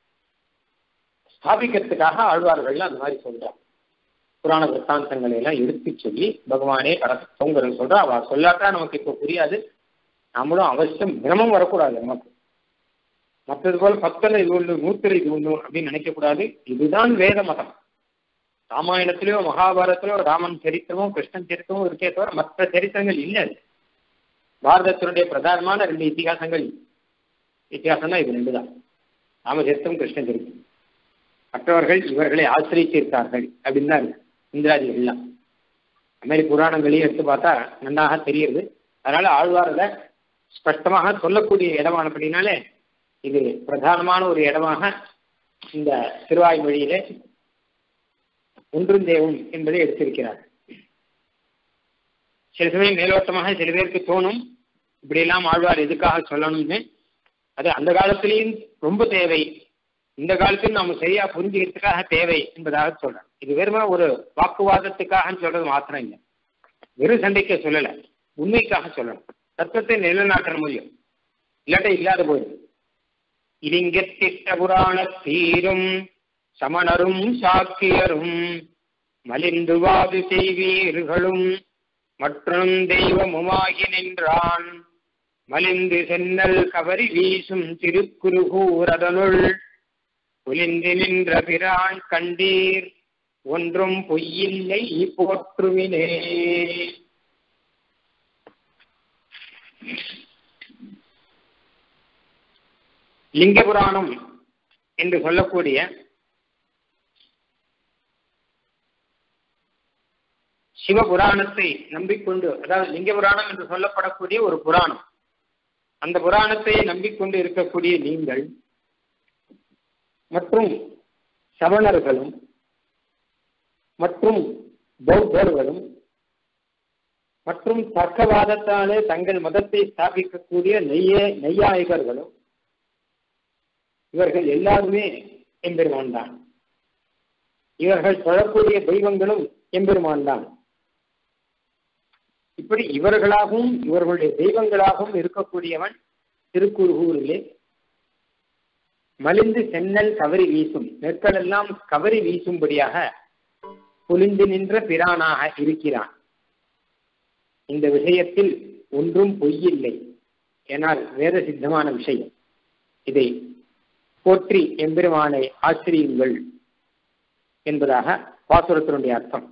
ஸ்தாபிக்கிறதுக்காக ஆழ்வார்கள் அந்த மாதிரி சொல்றாங்க புராண விற்த்தாந்தங்களை எல்லாம் எடுத்து சொல்லி பகவானே பரத்தோங்கிறது சொல்றா அவ சொல்லாட்டா நமக்கு இப்போ புரியாது நம்மளும் அவசியம் பிரமம் வரக்கூடாது நமக்கு மற்றது போல பத்தல இது ஒன்று நூத்துல இது ஒன்று அப்படின்னு நினைக்கக்கூடாது இதுதான் வேத மதம் ராமாயணத்திலயோ மகாபாரதத்திலோ ராமன் சரித்திரமும் கிருஷ்ணன் சரித்திரமும் இருக்கே தவிர மற்ற சரித்திரங்கள் இல்லை அது பாரதத்தினுடைய பிரதானமான ரெண்டு இத்திகாசங்கள் இத்தியாசம் தான் இது ரெண்டு தான் ராமச்சரித்திரம் கிருஷ்ண சரித்திரம் மற்றவர்கள் இவர்களை ஆசிரியத்திருக்கார்கள் அப்படின்னு தான் இருக்கு இந்திராதிகள்லாம் அது மாதிரி புராணங்களையும் எடுத்து பார்த்தா நன்றாக தெரியுது அதனால ஆழ்வாரில் ஸ்பஷ்டமாக சொல்லக்கூடிய இடமான அப்படின்னாலே இது பிரதானமான ஒரு இடமாக இந்த திருவாய்மொழியிலே ஒன்றும் தேவும் என்பதை எடுத்திருக்கிறார் சில சமயம் மேலோட்டமாக சில பேருக்கு தோணும் இப்படியெல்லாம் ஆழ்வார் எதுக்காக சொல்லணும்னு அது அந்த காலத்திலையும் ரொம்ப தேவை இந்த காலத்தில் நாம சரியா புரிஞ்சுக்கிறதுக்காக தேவை என்பதாக சொல்றேன் இது வெறும ஒரு வாக்குவாதத்துக்காக சொல்றது மாத்திரம் இல்லை வெறும் சண்டைக்கு சொல்லல உண்மைக்காக சொல்லணும் தத்துவத்தை நிலைநாட்ட முடியும் இல்லாட்ட இல்லாத போயிடும் இலிங்கத்திட்ட புராண தீரும் சமணரும் சாக்கியரும் மலிந்துவாது செய்வீர்களும் மற்றும் தெய்வமுமாகி நின்றான் மலிந்து சென்னல் கவரி வீசும் திருக்குறுகூரதனுள் ஒளிந்து நின்ற பிரான் கண்டீர் ஒன்றும் பொய்யில்லை போற்றுவினே லிங்க புராணம் என்று சொல்லக்கூடிய சிவபுராணத்தை நம்பிக்கொண்டு அதாவது லிங்க புராணம் என்று சொல்லப்படக்கூடிய ஒரு புராணம் அந்த புராணத்தை நம்பிக்கொண்டு இருக்கக்கூடிய நீங்கள் மற்றும் சமணர்களும் மற்றும் பௌத்தர்களும் மற்றும் தர்க்கவாதத்தாலே தங்கள் மதத்தை ஸ்தாபிக்கக்கூடிய நெய்ய நெய்யாயிகர்களும் இவர்கள் எல்லாருமே எம்பெருமான் தான் இவர்கள் தொழக்கூடிய தெய்வங்களும் எம்பெருமான் தான் இப்படி இவர்களாகவும் இவர்களுடைய தெய்வங்களாகவும் இருக்கக்கூடியவன் திருக்குறுகூரிலே மலிந்து சென்னல் கவரி வீசும் நெற்கள் எல்லாம் கவரி வீசும்படியாக புலிந்து நின்ற பிரானாக இருக்கிறான் இந்த விஷயத்தில் ஒன்றும் பொய்யில்லை ஏனால் வேத சித்தமான விஷயம் இதை போற்றி எம்பெருமானை ஆசிரியுங்கள் என்பதாக பாசுரத்தினுடைய அர்த்தம்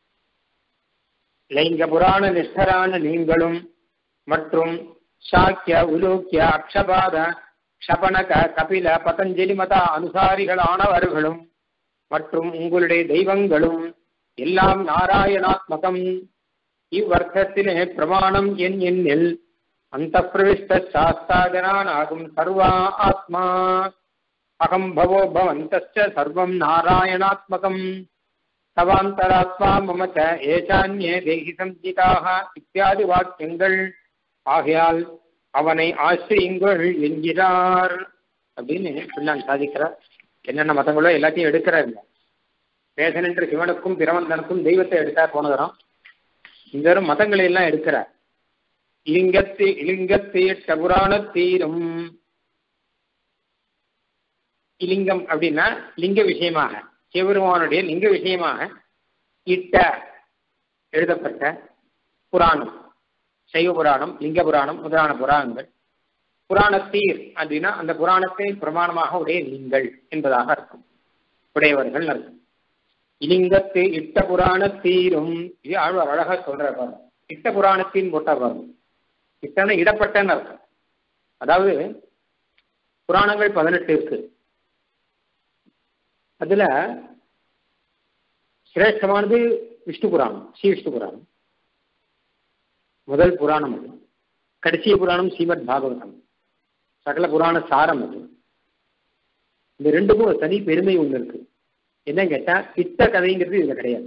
லிங்க புராண நிஷ்டரான நீங்களும் மற்றும் சாக்கிய உலோக்கிய அக்ஷபாத க்ஷபனக கபில பதஞ்சலி மத அனுசாரிகளானவர்களும் மற்றும் உங்களுடைய தெய்வங்களும் எல்லாம் நாராயணாத்மகம் இவ்வர்த்தத்திலே பிரமாணம் என் எண்ணில் அந்த பிரவிஷ்ட சாஸ்தாஜனானாகும் சர்வா ஆத்மா அகம் பவோ பவந்தச்ச சர்வம் நாராயணாத்மகம் தவாந்தராத்மா மம ச ஏசான்யே தேகி சஞ்சிதாக இத்தியாதி வாக்கியங்கள் ஆகையால் அவனை ஆசிரியுங்கள் என்கிறார் அப்படின்னு பிள்ளான் சாதிக்கிறார் என்னென்ன மதங்களோ எல்லாத்தையும் எடுக்கிறார் பேசன் என்று சிவனுக்கும் பிரவந்தனுக்கும் தெய்வத்தை எடுத்தார் போன தரம் இந்த தரம் மதங்களை எல்லாம் எடுக்கிறார் இலிங்கத்தை இலிங்கத்தை எட்ட புராண தீரும் இலிங்கம் அப்படின்னா லிங்க விஷயமாக சிவபெருமானுடைய லிங்க விஷயமாக இட்ட எழுதப்பட்ட புராணம் சைவ புராணம் லிங்க புராணம் முதலான புராணங்கள் புராணத்தீர் அப்படின்னா அந்த புராணத்தை பிரமாணமாக உடைய நீங்கள் என்பதாக அர்த்தம் உடையவர்கள் அர்த்தம் இலிங்கத்து இட்ட புராண தீரும் இது ஆழ்வார் அழகா சொல்ற பாருங்க இட்ட புராணத்தின் போட்ட பாருங்க இட்டன இடப்பட்டன்னு அர்த்தம் அதாவது புராணங்கள் பதினெட்டு இருக்கு அதுல சிரேஷ்டமானது விஷ்ணு புராணம் ஸ்ரீ விஷ்ணு புராணம் முதல் புராணம் அது கடைசி புராணம் ஸ்ரீமத் பாகவதம் சகல புராண சாரம் அது இந்த ரெண்டுக்கும் ஒரு தனி பெருமை ஒண்ணு இருக்கு என்ன கேட்டா இத்த கதைங்கிறது இதுல கிடையாது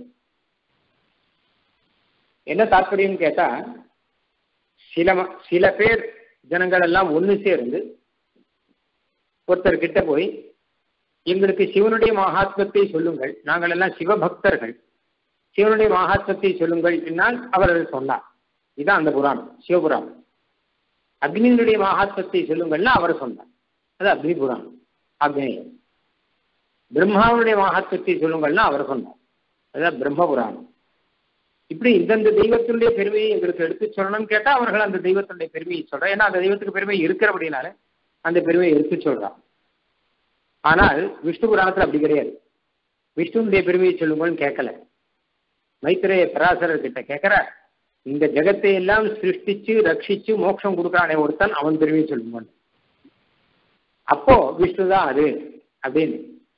என்ன தாற்பயம் கேட்டா சில சில பேர் ஜனங்கள் எல்லாம் ஒன்று சேர்ந்து ஒருத்தர் கிட்ட போய் எங்களுக்கு சிவனுடைய மகாத்மத்தை சொல்லுங்கள் நாங்கள் எல்லாம் சிவபக்தர்கள் சிவனுடைய மகாத்மத்தை சொல்லுங்கள் என்னால் அவர் சொன்னார் இதுதான் அந்த புராணம் சிவபுராணம் அக்னியினுடைய மகாத்மத்தை சொல்லுங்கள்னா அவர் சொன்னார் அது அக்னி புராணம் அக்னேயம் பிரம்மாவுடைய மகாத்மத்தை சொல்லுங்கள்னா அவர் சொன்னார் அதுதான் பிரம்ம புராணம் இப்படி இந்தந்த தெய்வத்தினுடைய பெருமையை எங்களுக்கு எடுத்து சொல்லணும்னு கேட்டா அவர்கள் அந்த தெய்வத்தினுடைய பெருமையை சொல்றோம் ஏன்னா அந்த தெய்வத்துக்கு பெருமை இருக்கிறபடினால அந்த பெருமையை எடுத்து சொல்றான் ஆனால் விஷ்ணு புராணத்துல அப்படி கிடையாது விஷ்ணுனுடைய பெருமையை சொல்லுங்கன்னு கேட்கல மைத்திரேய பராசரர் கிட்ட கேட்கிற இந்த ஜெகத்தை எல்லாம் சிருஷ்டிச்சு ரட்சிச்சு மோட்சம் கொடுக்குறானே ஒருத்தன் அவன் பெருமையை சொல்லுங்க அப்போ விஷ்ணு தான் அது அப்படின்னு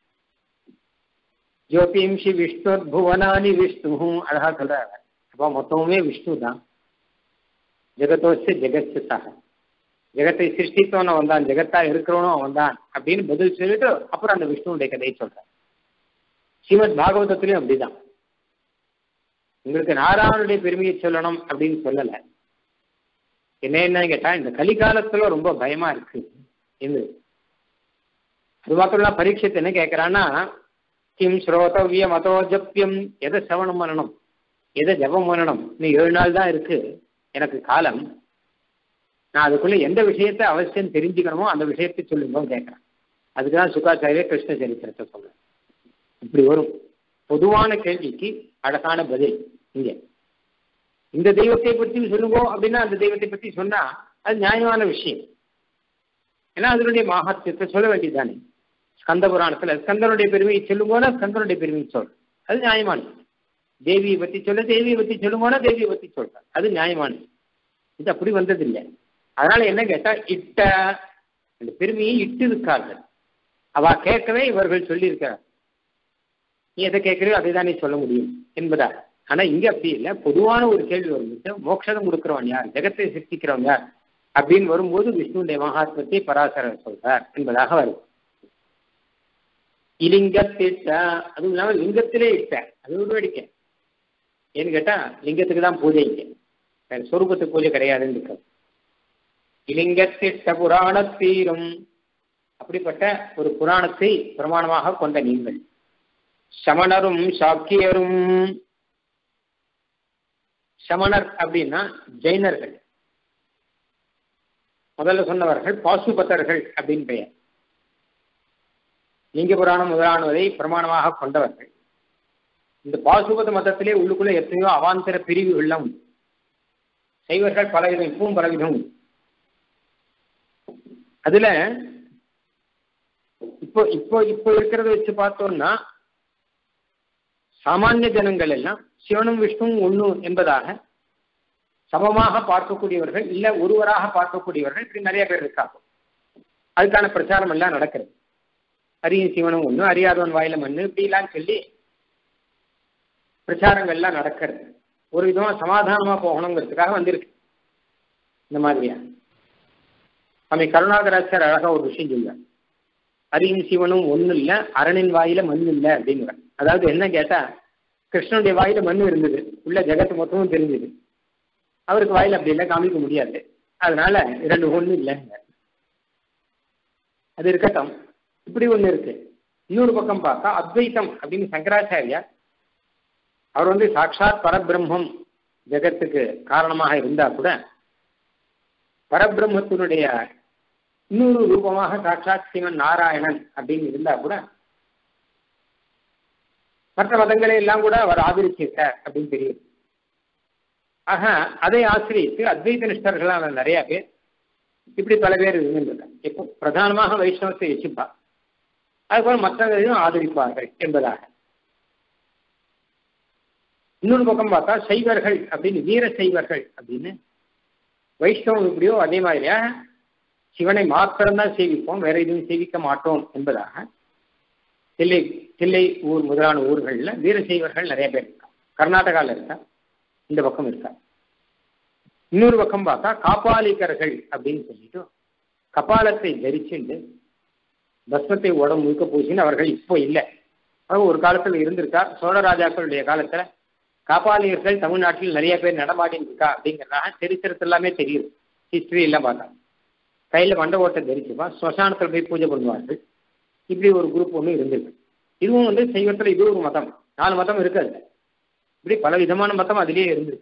ஜோதிம்ஷி விஷ்ணு புவனானி விஷ்ணு அழகா சொல்றாங்க அப்போ மொத்தமுமே விஷ்ணு தான் ஜெகத்தோச்சு ஜெகத்தாக ஜெகத்தை சிருஷ்டித்தவன் அவன் தான் ஜெகத்தா இருக்கிறவனும் அவன் தான் அப்படின்னு பதில் சொல்லிட்டு அப்புறம் அந்த விஷ்ணுடைய கதையை சொல்றான் ஸ்ரீமத் பாகவதத்திலையும் அப்படிதான் உங்களுக்கு நாராயணுடைய பெருமையை சொல்லணும் அப்படின்னு சொல்லல என்ன என்ன கேட்டா இந்த கலிகாலத்துல ரொம்ப பயமா இருக்கு என்று அது மாத்திரம் பரீட்சத்தை என்ன கேட்கிறான்னா கிம் ஸ்ரோதவியம் அதோ ஜப்பியம் எதை சிரவணம் பண்ணணும் எதை ஜபம் பண்ணணும் இன்னும் ஏழு நாள் தான் இருக்கு எனக்கு காலம் நான் அதுக்குள்ள எந்த விஷயத்தை அவசியம் தெரிஞ்சுக்கணுமோ அந்த விஷயத்தை சொல்லுங்க கேட்கிறேன் அதுக்கு தான் சுகாச்சாரிய கிருஷ்ண சரித்திரத்தை சொல்றேன் இப்படி வரும் பொதுவான கேள்விக்கு அழகான பதில் இங்க இந்த தெய்வத்தை பற்றி சொல்லுங்க அப்படின்னா அந்த தெய்வத்தை பற்றி சொன்னா அது நியாயமான விஷயம் ஏன்னா அதனுடைய மகாத்தியத்தை சொல்ல வேண்டியதுதானே ஸ்கந்த புராணத்துல ஸ்கந்தனுடைய பெருமையை சொல்லுங்கன்னா ஸ்கந்தனுடைய பெருமையை சொல் அது நியாயமானது தேவியை பத்தி சொல்ல தேவியை பத்தி சொல்லுங்கன்னா தேவியை பத்தி சொல்ற அது நியாயமானது இது அப்படி வந்ததில்லை அதனால என்ன கேட்டா இட்ட அந்த பெருமையை இட்டு இருக்கார்கள் அவ கேட்கவே இவர்கள் சொல்லியிருக்கிறார் நீ எதை கேட்கறியோ அதை தான் நீ சொல்ல முடியும் என்பதா ஆனா இங்க அப்படி இல்லை பொதுவான ஒரு கேள்வி வரும்போது மோட்சம் கொடுக்கிறவன் யார் ஜெகத்தை சிருஷ்டிக்கிறவன் யார் அப்படின்னு வரும்போது விஷ்ணுடைய மகாத்மத்தை பராசரர் சொல்றார் என்பதாக வரும் இலிங்கத்திட்ட அதுவும் இல்லாம லிங்கத்திலே இட்ட அது ஒரு வேடிக்கை ஏன்னு கேட்டா லிங்கத்துக்கு தான் பூஜை இங்க வேற சொரூபத்துக்கு பூஜை கிடையாதுன்னு இருக்காது இலிங்கத்திட்ட புராணத்தீரும் அப்படிப்பட்ட ஒரு புராணத்தை பிரமாணமாக கொண்ட நீங்கள் சமணரும் சாக்கியரும் சமணர் அப்படின்னா ஜெயினர்கள் முதல்ல சொன்னவர்கள் பாசுபத்தர்கள் அப்படின்னு பெயர் லிங்க புராணம் முதலானதை பிரமாணமாக கொண்டவர்கள் இந்த பாசுபத மதத்திலே உள்ளுக்குள்ள எத்தனையோ அவாந்தர பிரிவுகள்லாம் உண்டு சைவர்கள் பலவிதம் இப்பவும் பலவிதம் உண்டு அதுல இப்போ இப்போ இப்போ இருக்கிறத வச்சு பார்த்தோம்னா சாமானிய ஜனங்கள் எல்லாம் சிவனும் விஷ்ணுவும் ஒண்ணு என்பதாக சமமாக பார்க்கக்கூடியவர்கள் இல்ல ஒருவராக பார்க்கக்கூடியவர்கள் இப்படி நிறைய பேர் இருக்காங்க அதுக்கான பிரச்சாரம் எல்லாம் நடக்கிறது அரியும் சிவனும் ஒண்ணு அறியாதவன் வாயில மண்ணு இப்படிலாம் சொல்லி பிரச்சாரங்கள்லாம் நடக்கிறது ஒரு விதமா சமாதானமா போகணுங்கிறதுக்காக வந்திருக்கு இந்த மாதிரியா சுவாமி கருணாகராச்சார் அழகா ஒரு விஷயம் சொல்லுவார் அரியும் சிவனும் ஒண்ணு இல்ல அரணின் வாயில மண் இல்லை அப்படிங்கிறார் அதாவது என்ன கேட்டா கிருஷ்ணனுடைய வாயில மண் இருந்தது உள்ள ஜெகத்து மொத்தமும் தெரிஞ்சது அவருக்கு வாயில அப்படி எல்லாம் காமிக்க முடியாது அதனால இரண்டு ஒண்ணு இல்லைங்க அது இருக்கட்டும் இப்படி ஒண்ணு இருக்கு இன்னொரு பக்கம் பார்த்தா அத்வைத்தம் அப்படின்னு சங்கராச்சாரியா அவர் வந்து சாட்சாத் பரபிரம்மம் ஜெகத்துக்கு காரணமாக இருந்தா கூட பரபிரம்மத்தினுடைய இன்னொரு ரூபமாக சாட்சாத் சிவன் நாராயணன் அப்படின்னு இருந்தா கூட மற்ற மதங்களை எல்லாம் கூட அவர் ஆதரிச்சிருக்கார் அப்படின்னு தெரியுது ஆக அதை ஆசிரியத்து அத்வைத நிஷ்டர்களான நிறைய பேர் இப்படி பல பேர் இருந்திருக்காங்க இப்போ பிரதானமாக வைஷ்ணவத்தை வச்சுப்பா அதுபோல மற்றவர்களையும் ஆதரிப்பார்கள் என்பதாக இன்னொரு பக்கம் பார்த்தா சைவர்கள் அப்படின்னு வீர சைவர்கள் அப்படின்னு வைஷ்ணவம் எப்படியோ அதே மாதிரியா சிவனை மாத்திரம்தான் சேவிப்போம் வேற எதுவும் சேவிக்க மாட்டோம் என்பதாக தில்லை தில்லை ஊர் முதலான ஊர்களில் வீரசைவர்கள் நிறைய பேர் இருக்கா கர்நாடகாவில் இருக்கா இந்த பக்கம் இருக்கா இன்னொரு பக்கம் பார்த்தா காப்பாளிக்கர்கள் அப்படின்னு சொல்லிட்டு கபாலத்தை தரிச்சுண்டு பஸ்மத்தை உடம்பு முழுக்க பூசின்னு அவர்கள் இப்போ இல்லை அவங்க ஒரு காலத்தில் இருந்திருக்கா சோழராஜாக்களுடைய காலத்துல காப்பாளியர்கள் தமிழ்நாட்டில் நிறைய பேர் நடமாடின்னு இருக்கா அப்படிங்கிறதாக சரித்திரத்து எல்லாமே தெரியுது ஹிஸ்டரி எல்லாம் பார்த்தா கையில மண்ட ஓட்டை தரிச்சுப்பா ஸ்மசானத்தில் போய் பூஜை பண்ணுவார்கள் இப்படி ஒரு குரூப் ஒன்று இருந்திருக்கு இதுவும் வந்து சைவத்தில் இது ஒரு மதம் நாலு மதம் இருக்காது இப்படி பல விதமான மதம் அதிலேயே இருந்திருக்கு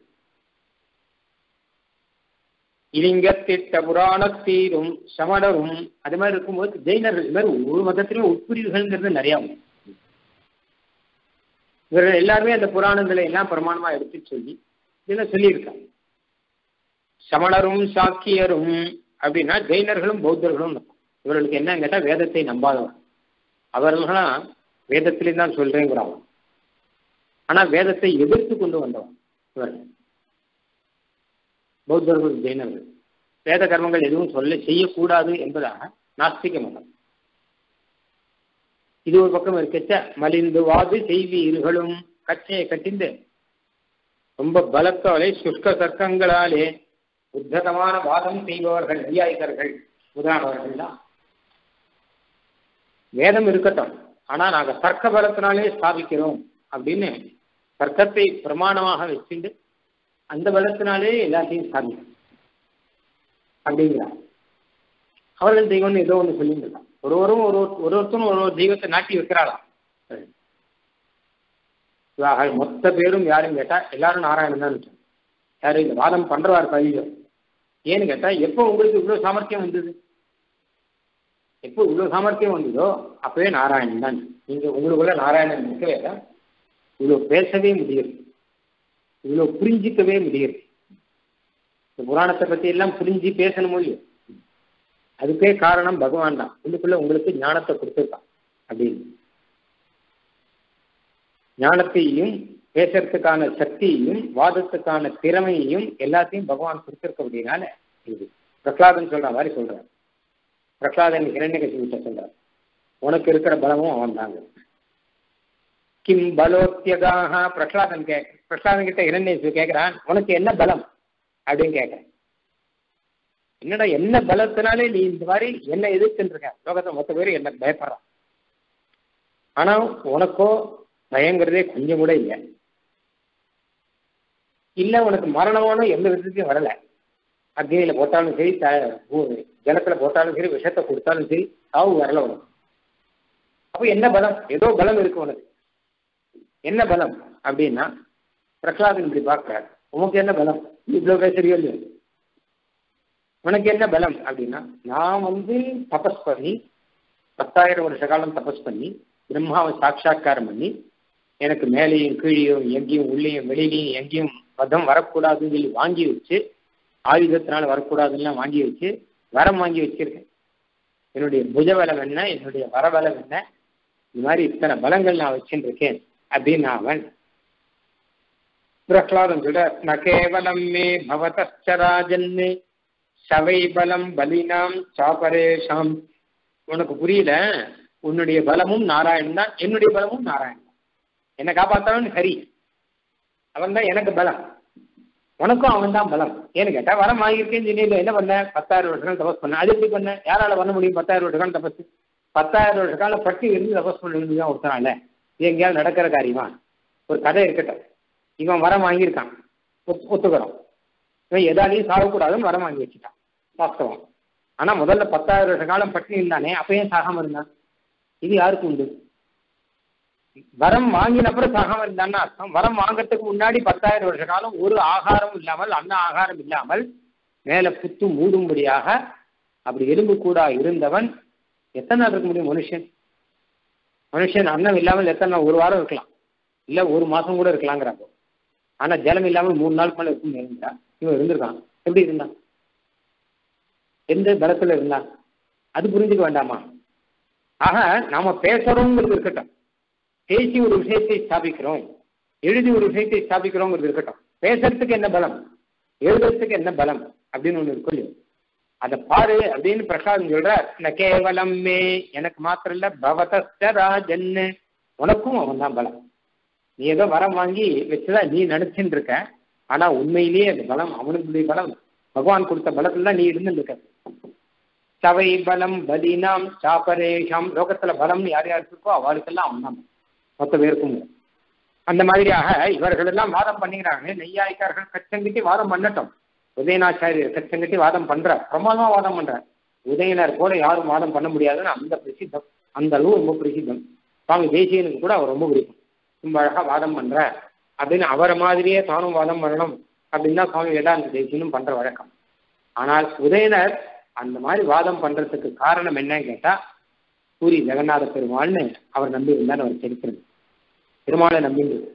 இலிங்கத்திட்ட புராணத்தீரும் சமணரும் அது மாதிரி இருக்கும்போது ஜெயினர்கள் இது மாதிரி ஒவ்வொரு மதத்திலும் உட்பிரிவுகள்ங்கிறது நிறையா உண்டு இவர்கள் எல்லாருமே அந்த புராணங்களை எல்லாம் பிரமாணமா எடுத்து சொல்லி இதெல்லாம் சொல்லியிருக்காங்க சமணரும் சாக்கியரும் அப்படின்னா ஜெயினர்களும் பௌத்தர்களும் இவர்களுக்கு என்ன கேட்டா வேதத்தை நம்பாதவர் அவர்கள்லாம் வேதத்திலே தான் சொல்றேங்கிறாங்க ஆனா வேதத்தை எதிர்த்து கொண்டு வந்தவன் இவர்கள் பௌத்தர்கள் ஜெயினர்கள் வேத கர்மங்கள் எதுவும் சொல்ல செய்யக்கூடாது என்பதாக நாஸ்திக மதம் இது ஒரு பக்கம் இருக்கச்ச மலிந்து வாது செய்வீர்களும் கச்சையை கட்டிந்து ரொம்ப பலத்தாலே சுஷ்க தர்க்கங்களாலே உத்ததமான வாதம் செய்பவர்கள் நியாயிகர்கள் முதலானவர்கள் தான் வேதம் இருக்கட்டும் ஆனா நாங்க தர்க்க பலத்தினாலே ஸ்தாபிக்கிறோம் அப்படின்னு தர்க்கத்தை பிரமாணமாக வச்சுட்டு அந்த பலத்தினாலே எல்லாத்தையும் ஸ்தாபிக்கும் அப்படிங்கிறார் அவர்கள் தெய்வம்னு ஏதோ ஒன்று சொல்லியிருந்தான் ஒருவரும் ஒரு ஒரு ஒருத்தரும் ஒரு ஒரு தெய்வத்தை நாட்டி வைக்கிறாளாம் மொத்த பேரும் யாரும் கேட்டா எல்லாரும் நாராயணன் தான் யாரு இந்த வாதம் பண்றவார் கவிஞர் ஏன்னு கேட்டா எப்போ உங்களுக்கு இவ்வளவு சாமர்த்தியம் வந்தது எப்போ இவ்வளவு சாமர்த்தியம் வந்ததோ அப்பவே நாராயணன் தான் நீங்க உங்களுக்குள்ள நாராயணன் இருக்கவே தான் இவ்வளவு பேசவே முடியுது இவ்வளவு புரிஞ்சிக்கவே முடியுது இந்த புராணத்தை பத்தி எல்லாம் புரிஞ்சு பேசணும் இல்லையோ அதுக்கே காரணம் பகவான் தான் உள்ளுக்குள்ள உங்களுக்கு ஞானத்தை கொடுத்துருக்கான் அப்படின்னு ஞானத்தையும் பேசுறதுக்கான சக்தியையும் வாதத்துக்கான திறமையையும் எல்லாத்தையும் பகவான் கொடுத்திருக்க அப்படின்னால இது பிரகலாதன் சொல்ற மாதிரி சொல்றார் பிரகலாதன் இரண்யகசிகிட்ட சொல்றார் உனக்கு இருக்கிற பலமும் அவன் தாங்க கிம் பலோத்தியதாக பிரகலாதன் கேட்க பிரகலாதன் கிட்ட இரண்ய கேட்கிறான் உனக்கு என்ன பலம் அப்படின்னு கேட்கிறேன் என்னடா என்ன பலத்தினாலே நீ இந்த மாதிரி என்ன எதிர்த்துட்டு இருக்க லோகத்தை மொத்த பேர் என்ன பயப்படுறான் ஆனா உனக்கோ பயங்கிறதே கொஞ்சம் கூட இல்லை இல்ல உனக்கு மரணமான எந்த விதத்தையும் வரல அக்னியில போட்டாலும் சரி த ஜலத்துல போட்டாலும் சரி விஷத்தை கொடுத்தாலும் சரி சாவு வரல உனக்கு அப்போ என்ன பலம் ஏதோ பலம் இருக்கு உனக்கு என்ன பலம் அப்படின்னா பிரகலாதன் இப்படி பார்க்கிறார் உனக்கு என்ன பலம் நீ இவ்வளவு பேசுறியோ இல்லையோ உனக்கு என்ன பலம் அப்படின்னா நான் வந்து தபஸ் பண்ணி பத்தாயிரம் வருஷ காலம் தபஸ் பண்ணி பிரம்மாவை சாட்சா்காரம் பண்ணி எனக்கு மேலேயும் கீழேயும் எங்கேயும் உள்ளேயும் வெளியிலையும் எங்கேயும் பதம் வரக்கூடாதுன்னு சொல்லி வாங்கி வச்சு ஆயுதத்தினால வரக்கூடாதுன்னு வாங்கி வச்சு வரம் வாங்கி வச்சிருக்கேன் என்னுடைய புஜ பலம் என்ன என்னுடைய வரபலம் என்ன இந்த மாதிரி இத்தனை பலங்கள் நான் வச்சுருக்கேன் அப்படின்னு அவன் பிரகலாதன் சொல்ற ந கேவலம் மே பவதராஜன்னு சவை பலம் பலினாம் சாபரேஷாம் உனக்கு புரியல உன்னுடைய பலமும் நாராயணன் தான் என்னுடைய பலமும் நாராயணன் தான் என்னை காப்பாற்றவன் ஹரி அவன் தான் எனக்கு பலம் உனக்கும் அவன் தான் பலம் ஏன்னு கேட்டா வரம் வாங்கியிருக்கேன்னு சொல்லி என்ன பண்ண பத்தாயிரம் வருஷ காலம் தபஸ் பண்ண அது எப்படி பண்ண யாரால பண்ண முடியும் பத்தாயிரம் வருஷ காலம் தபஸ் பத்தாயிரம் வருஷ காலம் பட்டி இருந்து தபஸ் பண்ணி தான் ஒருத்தனால இது எங்கேயாவது நடக்கிற காரியமா ஒரு கதை இருக்கட்டும் இவன் வரம் வாங்கியிருக்கான் ஒத்துக்கிறோம் இவன் எதாலையும் சாகக்கூடாதுன்னு வரம் வாங்கி வச்சுட்டான் வாஸ்தவம் ஆனா முதல்ல பத்தாயிரம் வருஷ காலம் பட்டினி இருந்தானே அப்பயும் சாகாம இருந்தான் இது யாருக்கு உண்டு வரம் வாங்கின அப்புறம் சாகாம இருந்தான்னு அர்த்தம் வரம் வாங்கறதுக்கு முன்னாடி பத்தாயிரம் வருஷ காலம் ஒரு ஆகாரம் இல்லாமல் அன்ன ஆகாரம் இல்லாமல் மேல புத்து மூடும்படியாக அப்படி எலும்பு கூடா இருந்தவன் எத்தனை நாள் இருக்க முடியும் மனுஷன் மனுஷன் அன்னம் இல்லாமல் எத்தனை நாள் ஒரு வாரம் இருக்கலாம் இல்ல ஒரு மாசம் கூட இருக்கலாங்கிறாங்க ஆனா ஜலம் இல்லாமல் மூணு நாள் மேல இருக்கும் இருந்தா இவன் இருந்திருக்கான் எப்படி இருந்தான் எந்த பலத்துல இருந்தான் அது புரிஞ்சுக்க வேண்டாமா ஆக நாம பேசுறோங்கிறது இருக்கட்டும் பேசி ஒரு விஷயத்தை ஸ்தாபிக்கிறோம் எழுதி ஒரு விஷயத்தை ஸ்தாபிக்கிறோங்கிறது இருக்கட்டும் பேசுறதுக்கு என்ன பலம் எழுதுறதுக்கு என்ன பலம் அப்படின்னு ஒண்ணு இருக்கும் இல்லையோ அதை பாரு அப்படின்னு பிரசாதம் சொல்ற ந கேவலம் மே எனக்கு மாத்திரம் இல்ல பவதஸ்த ராஜன்னு உனக்கும் அவன் தான் பலம் நீ ஏதோ வரம் வாங்கி வச்சுதான் நீ நினைச்சுட்டு இருக்க ஆனா உண்மையிலேயே அந்த பலம் அவனுடைய பலம் பகவான் கொடுத்த பலத்துல தான் நீ இருந்துட்டு இருக்க சவை பலம் பலினாம் சாப்பரேஷாம் லோகத்துல பலம் யார் யாருக்கு இருக்கோ அவளுக்கெல்லாம் அவன் தான் மொத்த பேருக்கும் அந்த மாதிரியாக இவர்கள் எல்லாம் வாதம் பண்ணிக்கிறாங்க நெய்யாய்க்காரர்கள் கச்சங்கிட்டி வாதம் பண்ணட்டும் உதயநாச்சாரியர் கச்சங்கிட்டி வாதம் பண்ற பிரமாதமா வாதம் பண்ற உதயனர் போல யாரும் வாதம் பண்ண முடியாதுன்னு அந்த பிரசித்தம் அந்த அளவு ரொம்ப பிரசித்தம் சுவாமி தேசியனுக்கு கூட அவர் ரொம்ப பிடிக்கும் ரொம்ப அழகா வாதம் பண்ற அப்படின்னு அவரை மாதிரியே தானும் வாதம் பண்ணணும் அப்படின்னு தான் சுவாமி வேதாந்த தேசியனும் பண்ற வழக்கம் ஆனால் உதயனர் அந்த மாதிரி வாதம் பண்றதுக்கு காரணம் என்னன்னு கேட்டா பூரி ஜெகநாத பெருமாள்னு அவர் நம்பி இருந்தார் அவர் சரித்திரம் பெருமாளை நம்பின்றது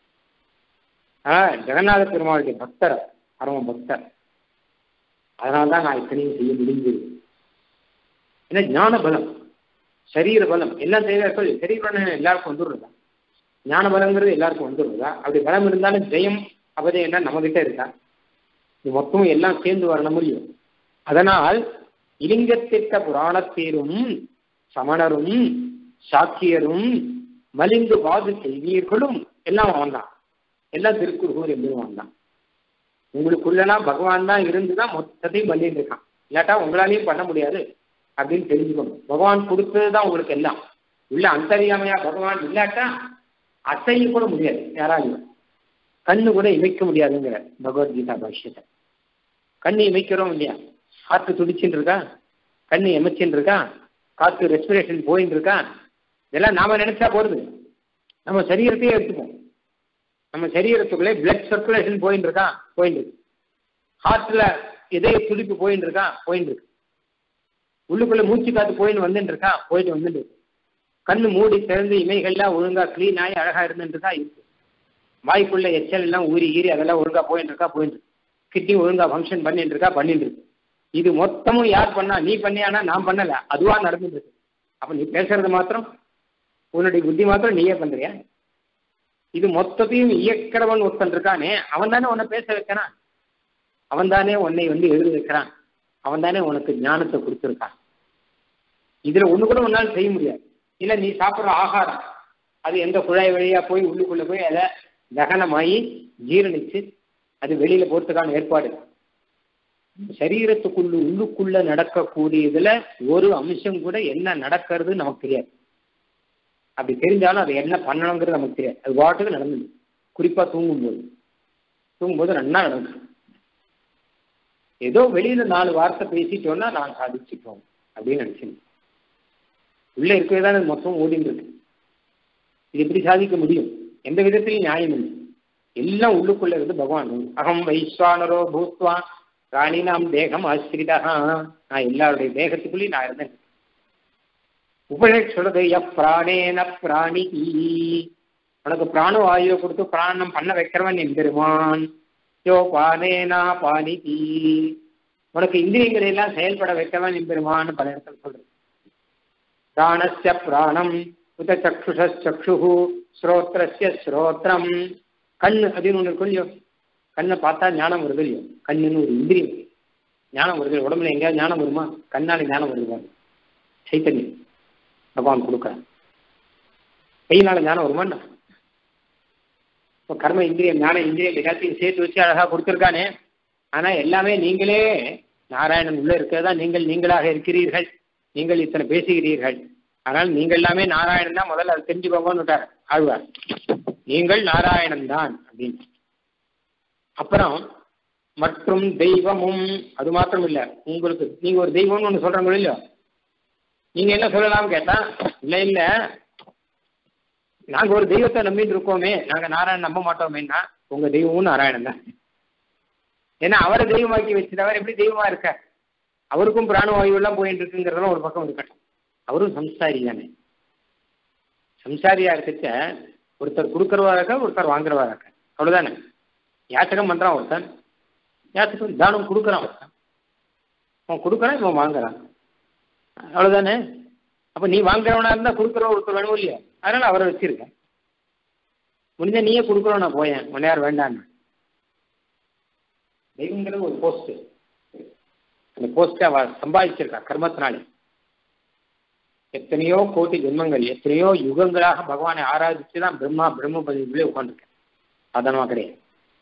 ஆனா ஜெகநாத பெருமாளுடைய பக்தர் பரம பக்தர் அதனால்தான் நான் இத்தனையும் செய்ய முடிஞ்சது ஏன்னா ஞான பலம் சரீர பலம் எல்லாம் செய்வார்கள் சரீர பலம் எல்லாருக்கும் வந்துடுறதா ஞான பலங்கிறது எல்லாருக்கும் வந்துடுறதா அப்படி பலம் இருந்தாலும் ஜெயம் அபஜயம் நம்ம கிட்ட இருக்கா இது மொத்தமும் எல்லாம் சேர்ந்து வரணும் முடியும் அதனால் இலிங்கத்திட்ட புராணத்தீரும் சமணரும் சாக்கியரும் மலிந்து வாது செய்வீர்களும் எல்லாம் அவன் தான் எல்லாம் திருக்குறுகூர் எம்பெருமான் தான் உங்களுக்குள்ளலாம் பகவான் தான் இருந்துதான் மொத்தத்தையும் பண்ணிட்டு இருக்கான் இல்லாட்டா உங்களாலையும் பண்ண முடியாது அப்படின்னு தெரிஞ்சுக்கணும் பகவான் கொடுத்தது தான் உங்களுக்கு எல்லாம் உள்ள அந்தரியாமையா பகவான் இல்லாட்டா அசைய கூட முடியாது யாராலையும் கண்ணு கூட இமைக்க முடியாதுங்கிற பகவத்கீதா பாஷ்யத்தை கண்ணு இமைக்கிறோம் இல்லையா காற்று துடிச்சுட்டு இருக்கா கண்ணு எமைச்சுட்டு இருக்கா காற்று ரெஸ்பிரேஷன் போயின்னு இருக்கா இதெல்லாம் நாம நினைச்சா போறது நம்ம சரீரத்தையே எடுத்துப்போம் நம்ம சரீரத்துக்குள்ளே பிளட் சர்க்குலேஷன் போயின்னு இருக்கா போயின்னு இருக்கு ஹார்ட்ல இதய துடிப்பு போயின்னு இருக்கா போயின்னு இருக்கு உள்ளுக்குள்ள மூச்சு காத்து போயின்னு வந்துட்டு இருக்கா போயிட்டு வந்துட்டு இருக்கு கண்ணு மூடி திறந்து இமைகள்லாம் ஒழுங்கா கிளீன் ஆகி அழகா இருந்துட்டு இருக்கா இருக்கு வாய்க்குள்ள எச்சல் எல்லாம் ஊறி ஈறி அதெல்லாம் ஒழுங்கா போயிட்டு இருக்கா போயிட்டு இருக்கு கிட்னி ஒழுங்கா ஃபங்க்ஷன் பண்ணிட்டு இருக்கா பண்ணிட்டு இருக்கு இது மொத்தமும் யார் பண்ணா நீ பண்ணியானா நான் பண்ணல அதுவா நடந்துட்டு இருக்கு அப்ப நீ பேசுறது மாத்திரம் உன்னுடைய புத்தி மாத்திரம் நீயே பண்றியா இது மொத்தத்தையும் இயக்கிறவன் ஒருத்தன் இருக்கானே அவன் தானே உன்னை பேச வைக்கிறான் அவன் தானே உன்னை வந்து எழுத வைக்கிறான் அவன் தானே உனக்கு ஞானத்தை கொடுத்துருக்கான் இதுல ஒண்ணு கூட உன்னால் செய்ய முடியாது இல்ல நீ சாப்பிட்ற ஆகாரம் அது எந்த குழாய் வழியா போய் உள்ளுக்குள்ள போய் அதை தகனமாயி ஜீரணிச்சு அது வெளியில போறதுக்கான ஏற்பாடு சரீரத்துக்குள்ள உள்ளுக்குள்ள நடக்கக்கூடியதுல ஒரு அம்சம் கூட என்ன நடக்கிறது நமக்கு தெரியாது அப்படி தெரிஞ்சாலும் அது என்ன பண்ணணுங்கிறது நமக்கு தெரியாது அது பாட்டுக்கு நடந்தது குறிப்பா தூங்கும்போது தூங்கும்போது நன்னா நடக்கும் ஏதோ வெளியில நாலு வார்த்தை பேசிட்டோம்னா நான் சாதிச்சுட்டோம் அப்படின்னு நினைச்சேன் உள்ள இருக்கவே தான் அது மொத்தம் ஓடிட்டு இருக்கு இது எப்படி சாதிக்க முடியும் எந்த விதத்திலையும் நியாயம் இல்லை எல்லாம் உள்ளுக்குள்ள இருந்து பகவான் அகம் வைஸ்வானரோ பூத்வா ராணினாம் தேகம் ஆசிரிதா நான் எல்லாருடைய தேகத்துக்குள்ளேயும் நான் இருந்தேன் உபனிஷத் சொல்றது எப் பிராணேன பிராணி உனக்கு பிராணவாயுவை கொடுத்து பிராணம் பண்ண வைக்கிறவன் எம்பெருமான் யோ பானேனா பானிதி உனக்கு இந்திரியங்களை எல்லாம் செயல்பட வைக்கிறவன் எம்பெருமான் பல இடத்துல சொல்றது பிராணஸ்ய பிராணம் உத சக்ஷுஷ சக்ஷு ஸ்ரோத்ரஸ்ய ஸ்ரோத்ரம் கண் அப்படின்னு ஒன்று இருக்கும் இல்லையோ கண்ணை பார்த்தா ஞானம் வருது இல்லையோ கண்ணுன்னு ஒரு இந்திரியம் ஞானம் வருது உடம்புல எங்கேயாவது ஞானம் வருமா கண்ணால ஞானம் வருது சைத்தன்யம் பகவான் கொடுக்குறான் கையினால ஞானம் வருமா இப்போ கர்ம இந்திரியம் ஞான இந்திரியம் எல்லாத்தையும் சேர்த்து வச்சு அழகா கொடுத்துருக்கானே ஆனா எல்லாமே நீங்களே நாராயணன் உள்ள இருக்கிறதா நீங்கள் நீங்களாக இருக்கிறீர்கள் நீங்கள் இத்தனை பேசுகிறீர்கள் ஆனால் நீங்கள் எல்லாமே நாராயணன் தான் முதல்ல அதை தெரிஞ்சுக்கோங்கன்னு விட்டார் ஆழ்வார் நீங்கள் நாராயணன் தான் அப்படின்னு அப்புறம் மற்றும் தெய்வமும் அது மாத்திரம் இல்ல உங்களுக்கு நீங்க ஒரு தெய்வம்னு ஒண்ணு சொல்றாங்க இல்லையோ நீங்க என்ன சொல்லலாம் கேட்டா இல்ல இல்ல நாங்க ஒரு தெய்வத்தை நம்பிட்டு இருக்கோமே நாங்க நாராயணன் நம்ப மாட்டோமேன்னா உங்க தெய்வமும் நாராயணன் தான் ஏன்னா அவரை தெய்வமாக்கி வச்சுட்டு அவர் எப்படி தெய்வமா இருக்க அவருக்கும் பிராணவாயு எல்லாம் போயிட்டு இருக்குங்கிறதெல்லாம் ஒரு பக்கம் இருக்கட்டும் அவரும் சம்சாரி தானே சம்சாரியா இருக்கச்ச ஒருத்தர் கொடுக்கறவா இருக்க ஒருத்தர் வாங்குறவா இருக்க அவ்வளவுதானே யாச்சகம் பண்றான் ஒருத்தன் யாச்சகம் தானம் கொடுக்குறான் ஒருத்தன் அவன் கொடுக்குறான் இவன் வாங்குறான் அவ்வளவுதானே அப்ப நீ வாங்குறவனா இருந்தா கொடுக்குறவ ஒருத்தர் வேணும் இல்லையா அதனால அவரை வச்சிருக்க முடிஞ்ச நீயே கொடுக்குறோம் நான் போயேன் உன்னை யார் வேண்டான்னு தெய்வங்கிறது ஒரு போஸ்ட் அந்த போஸ்ட் அவ சம்பாதிச்சிருக்கா கர்மத்தினாலே எத்தனையோ கோடி ஜென்மங்கள் எத்தனையோ யுகங்களாக பகவானை ஆராதிச்சு தான் பிரம்மா பிரம்ம பதிவுகளே உட்காந்துருக்கேன் சாதாரணமா கிடையாது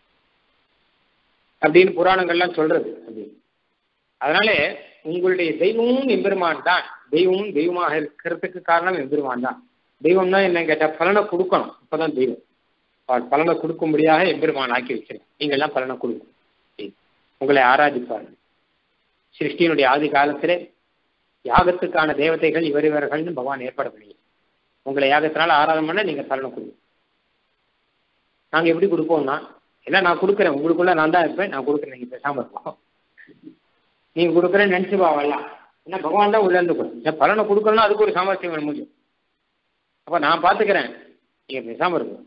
அப்படின்னு புராணங்கள்லாம் சொல்றது அப்படின்னு அதனாலே உங்களுடைய தெய்வமும் எம்பெருமான் தான் தெய்வமும் தெய்வமாக இருக்கிறதுக்கு காரணம் எம்பெருமான் தான் தெய்வம்னா என்ன கேட்டா பலனை கொடுக்கணும் அப்பதான் தெய்வம் அவர் பலனை கொடுக்கும்படியாக எம்பெருமான் ஆக்கி வச்சிருக்கேன் நீங்க எல்லாம் பலனை கொடுக்கும் உங்களை ஆராதிப்பார்கள் சிருஷ்டியினுடைய ஆதி காலத்திலே யாகத்துக்கான தேவதைகள் இவர் இவர்கள்னு பகவான் ஏற்பாடு பண்ணி உங்களை யாகத்தினால ஆராதனை பண்ண நீங்க பலனை கொடுங்க நாங்க எப்படி கொடுப்போம்னா எல்லாம் நான் கொடுக்குறேன் உங்களுக்குள்ள நான் தான் இருப்பேன் நான் கொடுக்குறேன் நீங்க பேசாம இருப்போம் நீங்க கொடுக்குறேன்னு நினைச்சு பாவலாம் ஏன்னா பகவான் தான் உள்ள இருந்து கொடுக்கும் பலனை கொடுக்கணும்னா அதுக்கு ஒரு சாமர்த்தியம் வேணும் முடியும் அப்ப நான் பாத்துக்கிறேன் நீங்க பேசாம இருக்கும்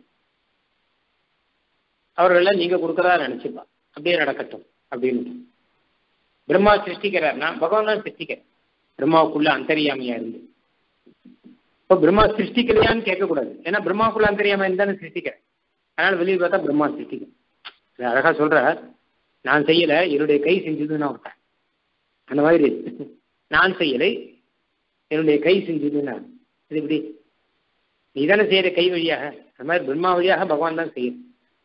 அவர்கள்லாம் நீங்க கொடுக்கறதா நினைச்சுப்பா அப்படியே நடக்கட்டும் அப்படின்னு பிரம்மா சிருஷ்டிக்கிறார்னா பகவான் தான் சிருஷ்டிக்கிறார் பிரம்மாவுக்குள்ள அந்தரியாமையா இருந்து இப்போ பிரம்மா சிருஷ்டிக்கலையான்னு கேட்கக்கூடாது ஏன்னா பிரம்மாவுக்குள்ள அந்தரியாமை தானே சிருஷ்டிக்கிறேன் அதனால வெளியே பார்த்தா பிரம்மா சிருஷ்டிக்கிறேன் அழகா சொல்ற நான் செய்யல என்னுடைய கை செஞ்சதுன்னு ஒருத்தன் அந்த மாதிரி நான் செய்யலை என்னுடைய கை செஞ்சதுன்னா இது எப்படி நீ தானே செய்யற கை வழியாக அந்த மாதிரி பிரம்மா வழியாக பகவான் தான் செய்யும்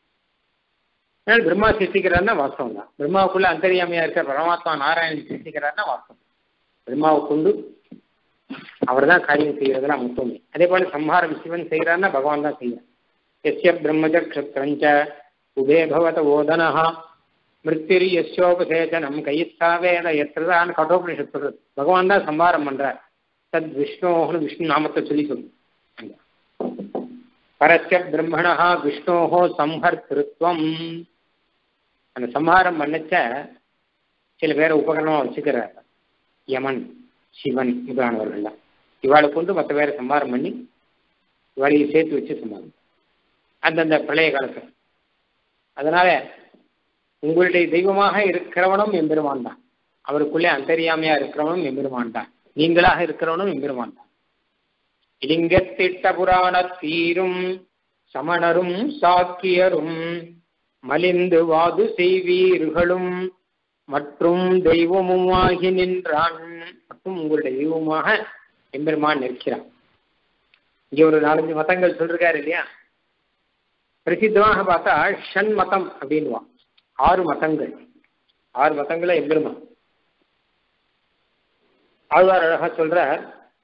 அதனால பிரம்மா சிருஷ்டிக்கிறாருன்னா வாஸ்தவம் தான் பிரம்மாவுக்குள்ள அந்தரியாமையா இருக்க பரமாத்மா நாராயணன் சிருஷ்டிக்கிறாருன்னா வாஸ்தவம் பிரம்மாவை கொண்டு அவர் தான் காரியம் செய்யறதுலாம் மொத்தமே அதே போல சம்ஹாரம் சிவன் செய்யறாருன்னா பகவான் தான் செய்யறார் எஸ்ய பிரம்மஜ க்ஷத்ரஞ்ச உபே பவத ஓதனஹா மிருத்திரி யசோபசேச்சனம் கையித்தா வேத எத்திரதான் கட்டோபனிஷத் சொல்றது பகவான் தான் சம்ஹாரம் பண்றார் தத் விஷ்ணோன்னு விஷ்ணு நாமத்தை சொல்லி சொல்லு பரஸ்ய பிரம்மணா விஷ்ணோஹோ சம்ஹர்த்திருத்வம் அந்த சம்ஹாரம் பண்ணச்ச சில பேரை உபகரணமா வச்சுக்கிறார் யமன் சிவன் முதலானவர்கள்லாம் இவாளை கொண்டு மற்ற பேரை சம்ஹாரம் பண்ணி இவாளையை சேர்த்து வச்சு சம்ஹாரம் அந்தந்த பிரளய காலத்தில் அதனால உங்களுடைய தெய்வமாக இருக்கிறவனும் எம்பெருமான் தான் அவருக்குள்ளே அந்தரியாமையா இருக்கிறவனும் எம்பெருமான் தான் நீங்களாக இருக்கிறவனும் எம்பெருமான் தான் இலிங்கத்திட்ட புராண தீரும் சமணரும் சாக்கியரும் மலிந்து வாது செய்வீர்களும் மற்றும் தெய்வமுமாகி நின்றான் மற்றும் உங்களுடைய தெய்வமாக எம்பெருமான் நிற்கிறான் இங்க ஒரு நாலஞ்சு மதங்கள் சொல்றாரு இல்லையா பிரசித்தமாக பார்த்தா ஷண் மதம் அப்படின்வான் ஆறு மதங்கள் ஆறு மதங்களை எம்பெருமான் ஆழ்வார் அழகா சொல்றார்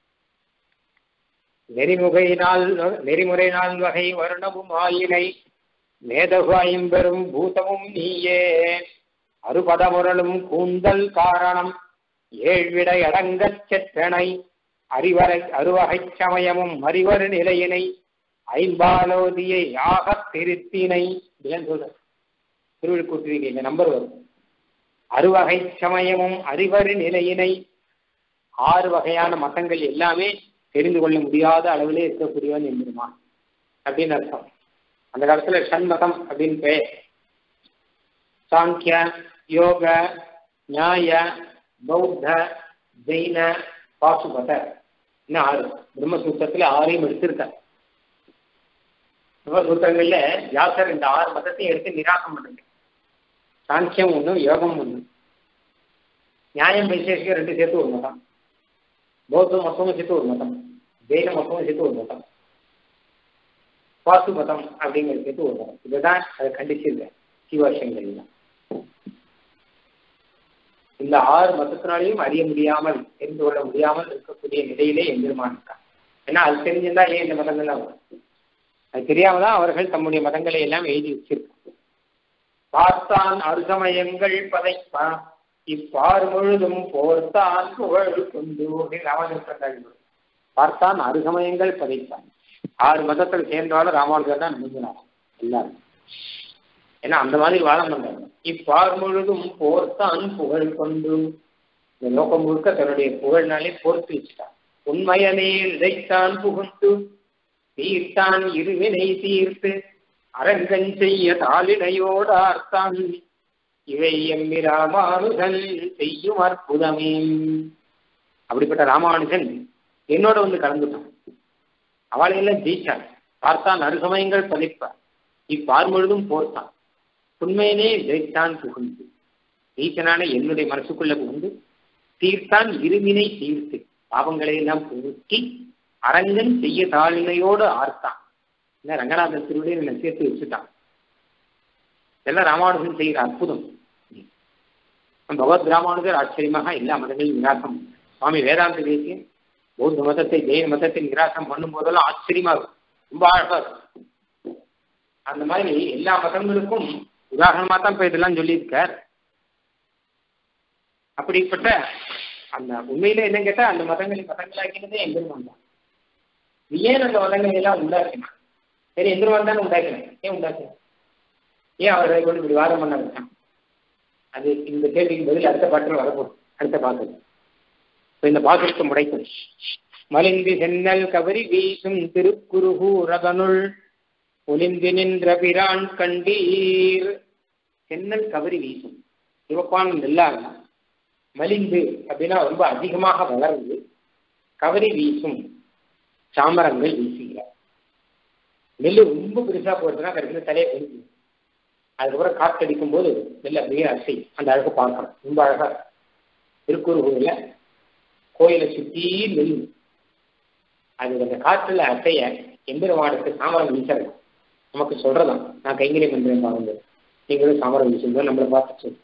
நெறிமுகையினால் நெறிமுறை நாள் வகை வருணமும் ஆயினை மேதகுவாயும் பெறும் பூதமும் நீயே அறுபதமுரலும் கூந்தல் காரணம் ஏழ்விடை அடங்கச் செற்றனை அறிவரை அறுவகைச் சமயமும் அறிவரு நிலையினை ஐம்பாலோதியை யாகத் திருத்தினை இல்லைன்னு சொல்ற திருவிழுக்கூட்டிருக்க இந்த நம்பர் வரும் அறுவகை சமயமும் அறிவரு நிலையினை ஆறு வகையான மதங்கள் எல்லாமே தெரிந்து கொள்ள முடியாத அளவிலே இருக்கக்கூடியவன் எம்பெருமான் அப்படின்னு அர்த்தம் அந்த காலத்துல சண்மதம் அப்படின்னு பெயர் சாங்கிய யோக நியாய பௌத்த ஜெயின பாசுபத இன்னும் ஆறு பிரம்மசூத்திரத்துல ஆறையும் எடுத்திருக்கார் பிரம்மசூத்திரங்கள்ல வியாசர் இந்த ஆறு மதத்தையும் எடுத்து நிராகம் பண்ணுங்க சாங்கியம் ஒண்ணு யோகம் ஒண்ணு நியாயம் வைசேஷிகம் ரெண்டு சேர்த்து ஒரு மதம் பௌத்தம் மொத்தமும் சேர்த்து ஒரு மதம் ஜெயின மொத்தமும் சேர்த்து ஒரு மதம் பாசு மதம் அப்படிங்கிறது சேர்த்து ஒரு மதம் இதுதான் அதை கண்டிச்சிருக்கேன் சிவாஷங்கள்லாம் இந்த ஆறு மதத்தினாலையும் அறிய முடியாமல் தெரிந்து கொள்ள முடியாமல் இருக்கக்கூடிய நிலையிலே எம்பெருமான் இருக்கான் ஏன்னா அது தெரிஞ்சிருந்தா ஏன் இந்த மதங்கள்லாம் வரும் அது தெரியாம தான் அவர்கள் தம்முடைய மதங்களை எல்லாம் எழுதி வச்சிருக்காங்க பார்த்தான் அருசமயங்கள் பதைப்பான் இப்பார் முழுதும் போர்த்தான் புகழ் கொண்டு ராமானுஜன் பார்த்தான் அருசமயங்கள் பதைத்தான் ஆறு மதத்தில் சேர்ந்தாலும் ராமானுஜர் தான் நம்பினார் எல்லாரும் ஏன்னா அந்த மாதிரி வாதம் பண்றாங்க இப்பார் முழுதும் போர்த்தான் புகழ் கொண்டு இந்த லோகம் முழுக்க தன்னுடைய புகழ்னாலே போர்த்து வச்சுட்டான் உண்மையனே இதைத்தான் புகுந்து தீர்த்தான் இருவினை தீர்த்து அரங்கன் செய்ய தாளினையோடார்த்தான் இவை எம்மி ராமானுஜன் செய்யும் அற்புதமே அப்படிப்பட்ட ராமானுஜன் என்னோட வந்து கலந்துட்டான் அவளையெல்லாம் ஜெயிச்சான் பார்த்தான் அருகமயங்கள் பதிப்பார் இப்பார் முழுதும் போர்த்தான் உண்மையிலே ஜெயித்தான் புகுந்து ஈசனான என்னுடைய மனசுக்குள்ள புகுந்து தீர்த்தான் இருவினை தீர்த்து பாவங்களை எல்லாம் புகுத்தி அரங்கன் செய்ய தாழ்மையோடு ஆர்த்தான் என்ன ரங்கநாதன் திருவிடையை என்னை சேர்த்து வச்சுட்டான் இதெல்லாம் ராமானுஜன் செய்கிற அற்புதம் பகவத் ராமானுஜர் ஆச்சரியமாக எல்லா மதங்களையும் நிராசம் சுவாமி வேதாந்த தேசியம் பௌத்த மதத்தை ஜெயின மதத்தை நிராசம் பண்ணும் போதெல்லாம் ஆச்சரியமா இருக்கும் ரொம்ப அழகா இருக்கும் அந்த மாதிரி எல்லா மதங்களுக்கும் உதாரணமா தான் இப்ப இதெல்லாம் சொல்லியிருக்கார் அப்படிப்பட்ட அந்த உண்மையில என்ன கேட்டா அந்த மதங்களை மதங்களாக்கினதே எம்பெருமான் தான் ஏன் அந்த மதங்களை எல்லாம் உண்டாக்கினான் சரி எம்பெருமான் தானே உண்டாக்கினேன் ஏன் உண்டாக்கினான் ஏன் அவர்களை கொண்டு இப்படி வாதம் பண்ண வச்சான் அது இந்த கேள்விக்கு பதில் அடுத்த பாட்டில் வரப்போகுது அடுத்த பாட்டு இப்போ இந்த பாசுரத்தை முடைக்கும் மலிந்து சென்னல் கவரி வீசும் திருக்குருகூரதனுள் ஒளிந்து நின்ற பிரான் கண்டீர் சென்னல் கவரி வீசும் சிவப்பான நெல்லாக மலிந்து அப்படின்னா ரொம்ப அதிகமாக வளர்ந்து கவரி வீசும் சாமரங்கள் வீசுகிறார் நெல் ரொம்ப பெருசா போச்சுன்னா கடைசியில் தலையை பெருசு அதுக்கப்புறம் காற்றடிக்கும் போது நெல் அப்படியே அசை அந்த அழகை பார்க்கணும் ரொம்ப அழகா திருக்கூர் கோயில கோயிலை சுற்றி நெல் அது அந்த காற்றுல அசைய எம்பெருமானுக்கு சாமரம் வீசணும் நமக்கு சொல்றதாம் நான் கைங்கரியம் பண்றேன் பாருங்க நீங்களும் சாமரம் வீசுங்க நம்மளை பார்த்து சொல்லு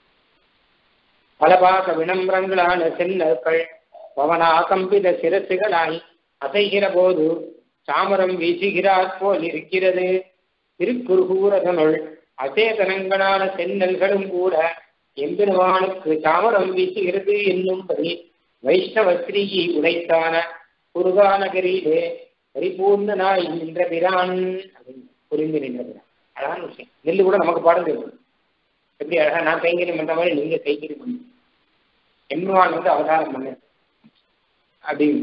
பலபாக வினம்ரங்களான சென்னர்கள் பவனா கம்பித சிரசுகளாய் அசைகிற போது சாமரம் வீசுகிறார் போல் இருக்கிறது திருக்குறுகூரதனுள் அசேதனங்களான சென்னல்களும் கூட எம்பெருமானுக்கு சாமரம் வீசுகிறது என்னும்படி வைஷ்ணவ ஸ்ரீயை உடைத்தான குருகாநகரிலே பரிபூர்ணனாய் நின்ற பிரான் புரிந்து நின்ற பிரான் அழகான விஷயம் நெல்லு கூட நமக்கு பாடம் தெரியும் எப்படி அழகா நான் கைங்கரியம் பண்ற மாதிரி நீங்க கைங்கரியம் பண்ணுங்க எம்பெருமான் வந்து அவதாரம் பண்ண அப்படின்னு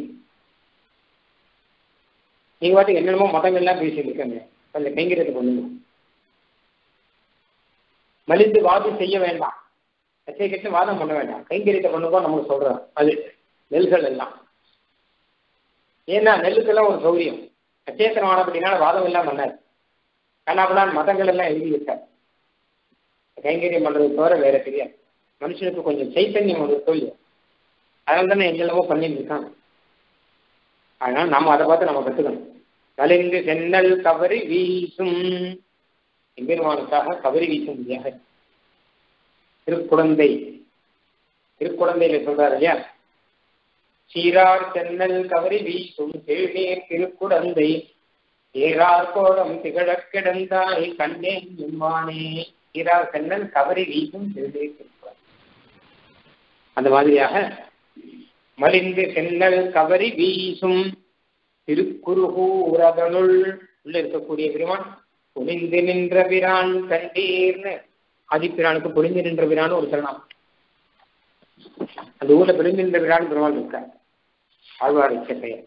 நீங்க பாட்டுக்கு என்னென்னமோ மதங்கள்லாம் பேசிட்டு இருக்காங்க கொஞ்சம் கைங்கரியத்தை பண்ணுங்க மலிந்து வாதம் செய்ய வேண்டாம் கச்சை கட்டு வாதம் பண்ண வேண்டாம் கைங்கரியத்தை பண்ணுங்க நமக்கு சொல்றோம் அது நெல்கள் எல்லாம் ஏன்னா நெல்லுக்கெல்லாம் ஒரு சௌரியம் அச்சேத்தனம் ஆனப்படினால வாதம் எல்லாம் பண்ணாரு கண்ணாபடான் மதங்கள் எல்லாம் எழுதி வச்சார் கைங்கரியம் பண்றது தவிர வேற தெரியாது மனுஷனுக்கு கொஞ்சம் சைத்தன்யம் ஒரு தொழில் அதனால தானே என்னெல்லாமோ பண்ணிட்டு இருக்காங்க அதனால நம்ம அதை பார்த்து நம்ம கற்றுக்கணும் கலிந்து சென்னல் கவரி வீசும் எம்பெருமானுக்காக கவரி வீசும் முடியாக திருக்குழந்தை திருக்குழந்தையில சொல்றாரு இல்லையா சீரார் தென்னல் கவரி வீசும் தேநீர் திருக்குடந்தை ஏறார் கோடம் திகழக் கிடந்தாய் கண்ணேன் எம்மானே சீரார் தென்னல் கவரி வீசும் தேநீர் திருக்குடந்தை அந்த மாதிரியாக மலிந்து சென்னல் கவரி வீசும் திருக்குறுகூரதனுள் உள்ள இருக்கக்கூடிய பெருமான் பொழிந்து நின்ற பிரான் கண்டீர்னு ஆதிப்பிரானுக்கு பொழிந்து நின்ற பிரான் ஒரு சரணம் அந்த ஊர்ல பொழிந்து நின்ற பிரான் பெருமாள் இருக்கார் ஆழ்வார் இச்ச பெயர்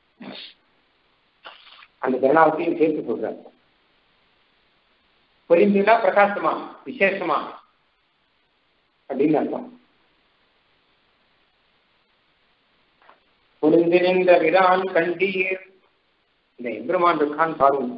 அந்த திருநாமத்தையும் சேர்த்து சொல்றார் பொழிந்துனா பிரகாசமா விசேஷமா அப்படின்னு அர்த்தம் பொழிந்து நின்ற விரான் கண்டீர் இந்த எம்பெருமான் இருக்கான் பாருங்க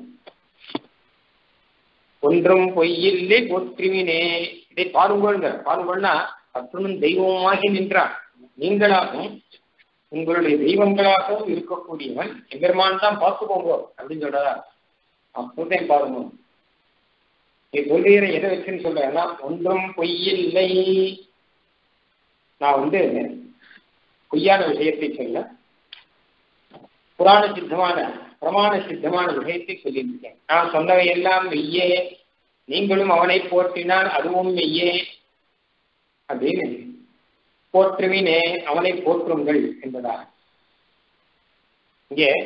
ஒன்றும் பொய்யில்லை போற்றுவினே இதை பாருங்கள்ங்க பாருங்கள்னா அத்துணும் தெய்வமாகி நின்றான் நீங்களாகவும் உங்களுடைய தெய்வங்களாகவும் இருக்கக்கூடியவன் எம்பெருமான் தான் பார்த்துக்கோங்க அப்படின்னு சொல்றதா அப்போதையும் பாருங்க நீ சொல்றீர எதை வச்சுன்னு சொல்றேன்னா ஒன்றும் பொய்யில்லை நான் வந்து பொய்யான விஷயத்தை சொல்ல புராண சித்தமான பிரமாண சித்தமான விஷயத்தை சொல்லியிருக்கேன் நான் சொன்னவை எல்லாம் மெய்யே நீங்களும் அவனை போற்றினால் அதுவும் மெய்யே அப்படின்னு போற்றுவினே அவனை போற்றுங்கள் என்பதாக இங்கே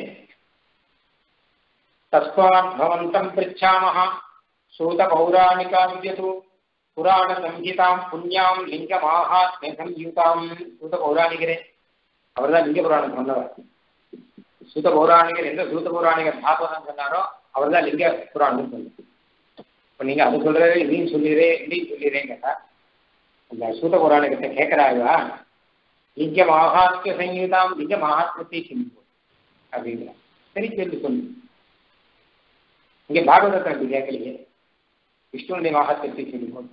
தஸ்மாத் பவந்தம் பிரிச்சாமஹா சூத பௌராணிகாவியது புராண சம்ஹிதாம் புண்ணியாம் லிங்க மாகாத்மிய சம்யுதாம் சூத பௌராணிகரே அவர்தான் லிங்க புராணம் சொன்னவர் சூத பௌராணிகர் எந்த சூத பௌராணிகர் பாகவதம் சொன்னாரோ அவர் தான் லிங்க புராணம் சொன்னார் இப்போ நீங்க அது சொல்றதே இதையும் சொல்லிடுறே இதையும் சொல்லிடுறேன் கேட்டா அந்த சூத பௌராணிகத்தை கேட்கிறாயா லிங்க மகாத்மிய சங்கீதாம் லிங்க மகாத்மத்தை சிந்திப்போம் அப்படிங்கிற சரி கேள்வி சொல்லு இங்க பாகவதத்தை அப்படி கேட்கலையே விஷ்ணுடைய மகாத்மத்தை சிந்திப்போம்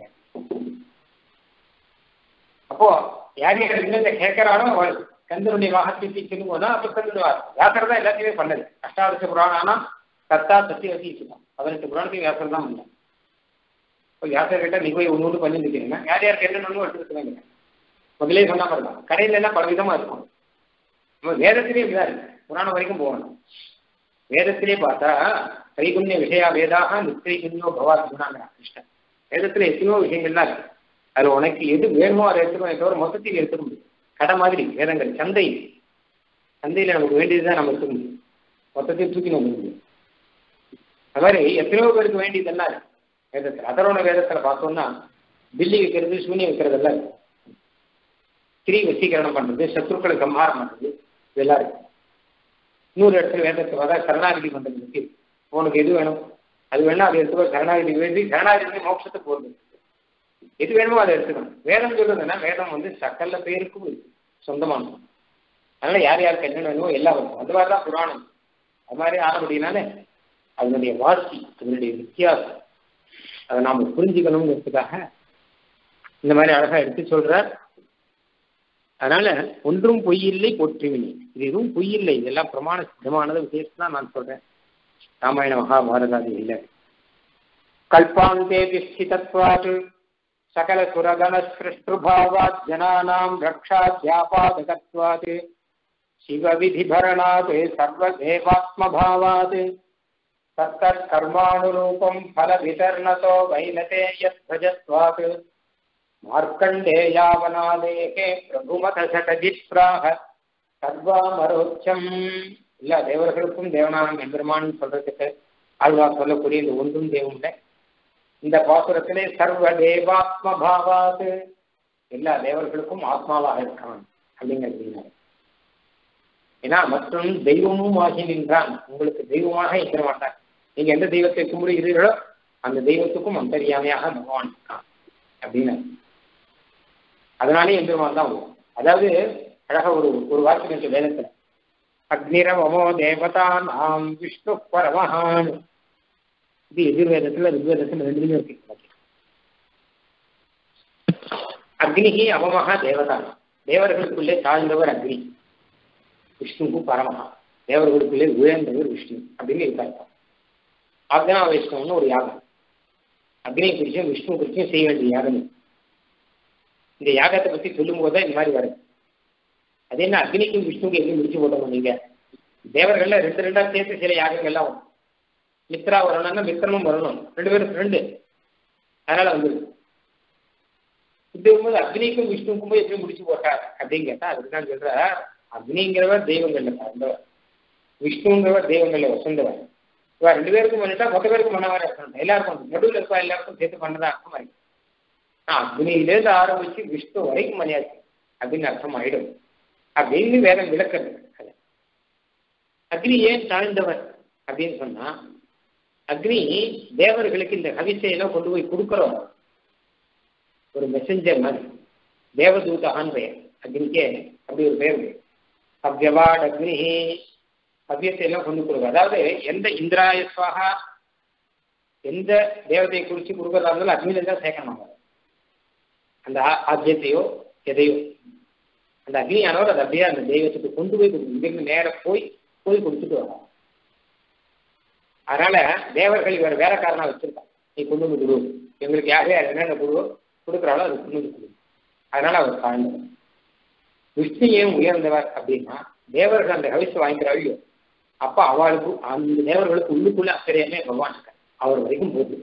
அப்போ யார் யார் இல்லத்தை கேட்கிறானோ அவள் கந்தனுடைய மகத்துவத்தை சொல்லுவோம்னா அப்ப சொல்லுவார் வியாசர் தான் எல்லாத்தையுமே பண்ணது அஷ்டாதச புராணம் ஆனா கர்த்தா சத்தியவதி சுத்தம் பதினெட்டு புராணத்தையும் வியாசர் தான் பண்ணார் இப்போ வியாசர் கிட்ட நீ போய் ஒன்று பண்ணி நிற்கிறீங்க யார் யாருக்கு என்னென்னு எடுத்துருக்காங்க முதலே சொன்னா பாருங்க கடையில் எல்லாம் பல விதமா இருக்கும் நம்ம வேதத்திலே இப்படிதான் இருக்கு புராணம் வரைக்கும் போகணும் வேதத்திலே பார்த்தா கைகுண்ய விஷயா வேதாக நித்திரைகுண்யோ பவாத் குணாங்கிறான் கிருஷ்ணன் வேதத்துல எத்தனையோ விஷயங்கள்லாம் இருக்கு அது உனக்கு எது வேணுமோ அதை எடுத்துக்கணும் தவிர மொத்தத்தில் எடுத்துக்க முடியும் கடை மாதிரி வேதங்கள் சந்தை சந்தையில் நமக்கு வேண்டியதுதான் நம்ம எடுத்துக்க முடியும் மொத்தத்தையும் தூக்கி நம்ம முடியும் அது மாதிரி எத்தனையோ பேருக்கு வேண்டியதெல்லாம் இருக்கு வேதத்தில் அதரோட வேதத்தில் பார்த்தோம்னா பில்லி வைக்கிறது சூன்யம் வைக்கிறதெல்லாம் இருக்கு ஸ்திரீ வசீகரணம் பண்றது சத்ருக்களை சம்ஹாரம் பண்றது இதெல்லாம் இருக்கு இன்னொரு இடத்துல வேதத்தை பார்த்தா சரணாகிதி பண்றது இருக்கு உனக்கு எது வேணும் அது வேணா அது எடுத்துக்கோ சரணாகிதி வேண்டி சரணாகிதி மோட்சத்துக்கு போகுது எது வேணுமோ அதை எடுத்துக்கணும் வேதம் சொல்லுதுன்னா வேதம் வந்து சகல பேருக்கும் இருக்கு சொந்தமானது அதனால யார் யாருக்கு என்ன வேணுமோ எல்லாம் வரும் அது மாதிரி தான் புராணம் அது மாதிரி ஆனபடினால அதனுடைய வாசி அதனுடைய வித்தியாசம் அதை நாம புரிஞ்சுக்கணுங்கிறதுக்காக இந்த மாதிரி அழகா எடுத்து சொல்றார் அதனால ஒன்றும் பொய் இல்லை போற்றுவினி இது எதுவும் பொய் இல்லை இதெல்லாம் பிரமாண சித்தமானது விசேஷம் தான் நான் சொல்றேன் ராமாயண மகாபாரதாதி இல்லை கல்பாந்தே ஸ்திதத்வாத் சகல சுரகண சிருஷ்டுபாவாத் ஜனானாம் ரக்ஷாத்யாபாதகத்வாத் சிவவிதிபரணாத் சர்வதேவாத்மபாவாத் தத்தத் கர்மானுரூபம் பல விதர்ணதோ வைனதே யத்வஜத்வாத் மார்க்கண்டேயாவனாதேகே பிரபுமத சடஜித்ராக சர்வாமரோச்சம் இல்ல தேவர்களுக்கும் தேவனானம் எம்பெருமான் சொல்றதுக்கு ஆழ்வார் சொல்லக்கூடிய இந்த ஒன்றும் தேவம் இந்த பாசுரத்திலே சர்வ தேவாத்ம பாவாது எல்லா தேவர்களுக்கும் ஆத்மாவாக இருக்கான் அப்படிங்கிறது ஏன்னா மற்றும் தெய்வமும் ஆகி நின்றான் உங்களுக்கு தெய்வமாக இருக்கிற மாட்டான் நீங்க எந்த தெய்வத்தை கும்பிடுகிறீர்களோ அந்த தெய்வத்துக்கும் அந்தரியாமையாக பகவான் இருக்கான் அப்படின்னு அதனாலே எம்பெருமான் தான் வரும் அதாவது அழகா ஒரு ஒரு வாக்கியம் இருக்கு வேதத்துல அக்னிரவமோ தேவதான் ஆம் விஷ்ணு பரமஹான் இது எதிர்வேதத்துல ரிக்வேதத்துல ரெண்டுமே இருக்கு அக்னிகி அவமகா தேவதான் தேவர்களுக்குள்ளே தாழ்ந்தவர் அக்னி விஷ்ணுக்கு பரமஹா தேவர்களுக்குள்ளே உயர்ந்தவர் விஷ்ணு அப்படின்னு இருக்காங்க அக்னா வைஷ்ணவம்னு ஒரு யாகம் அக்னி குறிச்சும் விஷ்ணு குறிச்சும் செய்ய வேண்டிய யாகம் இந்த யாகத்தை பத்தி சொல்லும் போது இந்த மாதிரி வருது அது என்ன அக்னிக்கும் விஷ்ணுக்கும் எப்படி முடிச்சு போட்டோம் நீங்க தேவர்கள்ல ரெண்டு ரெண்டா சேர்த்து சில யாகங்கள்லாம் வரும் மித்ரா வரணும்னா மித்திரமும் வரணும் ரெண்டு பேரும் ஃப்ரெண்டு அதனால வந்து இப்படி இருக்கும்போது அக்னிக்கும் விஷ்ணுக்கும் போய் எப்படி முடிச்சு போட்டார் அப்படின்னு கேட்டா அதுக்கு தான் சொல்ற அக்னிங்கிறவர் தெய்வங்கள்ல சார்ந்தவர் விஷ்ணுங்கிறவர் தெய்வங்கள்ல வசந்தவர் இவா ரெண்டு பேருக்கும் பண்ணிட்டா மொத்த பேருக்கும் பண்ண மாதிரி இருக்கணும் எல்லாருக்கும் நடுவில் இருக்கா எல்லாருக்கும் சேர்த்து பண்ணதான் அர்த்தம் மாதிரி அக்னியிலேருந்து ஆரம்பிச்சு விஷ்ணு வரைக்கும் பண்ணியாச்சு அப்படின்னு அர்த்தம் ஆயிடும் அப்படின்னு வேதம் விளக்கிறது அக்னி ஏன் தாழ்ந்தவர் அப்படின்னு சொன்னா அக்னி தேவர்களுக்கு இந்த ஹவிசையெல்லாம் கொண்டு போய் கொடுக்குறோம் ஒரு மெசஞ்சர் மாதிரி தேவதூதகான் பெயர் அக்னிக்கே அப்படி ஒரு பெயர் அவ்யவாட் அக்னி அவ்யத்தை எல்லாம் கொண்டு கொடுக்கும் அதாவது எந்த இந்திராய சுவாகா எந்த தேவதையை குறித்து கொடுக்கறதா இருந்தாலும் அக்னியில தான் சேர்க்கணும் அந்த ஆத்தியத்தையோ எதையோ அந்த அக்னியானவர் அது அப்படியே அந்த தெய்வத்துக்கு கொண்டு போய் கொடுக்கும் இங்கிருந்து நேர போய் போய் கொடுத்துட்டு வரோம் அதனால தேவர்கள் இவர் வேலைக்காரனா வச்சிருக்கான் நீ கொண்டு வந்து கொடு எங்களுக்கு யார் யார் என்னென்ன கொடு கொடுக்குறாளோ அது கொண்டு வந்து கொடு அதனால அவர் தாழ்ந்தவர் விஷ்ணு ஏன் உயர்ந்தவர் அப்படின்னா தேவர்கள் அந்த கவிசை வாங்கிக்கிறாவியோ அப்ப அவளுக்கு அந்த தேவர்களுக்கு உள்ளுக்குள்ள அக்கறையாமே பகவான் இருக்கார் அவர் வரைக்கும் போகுது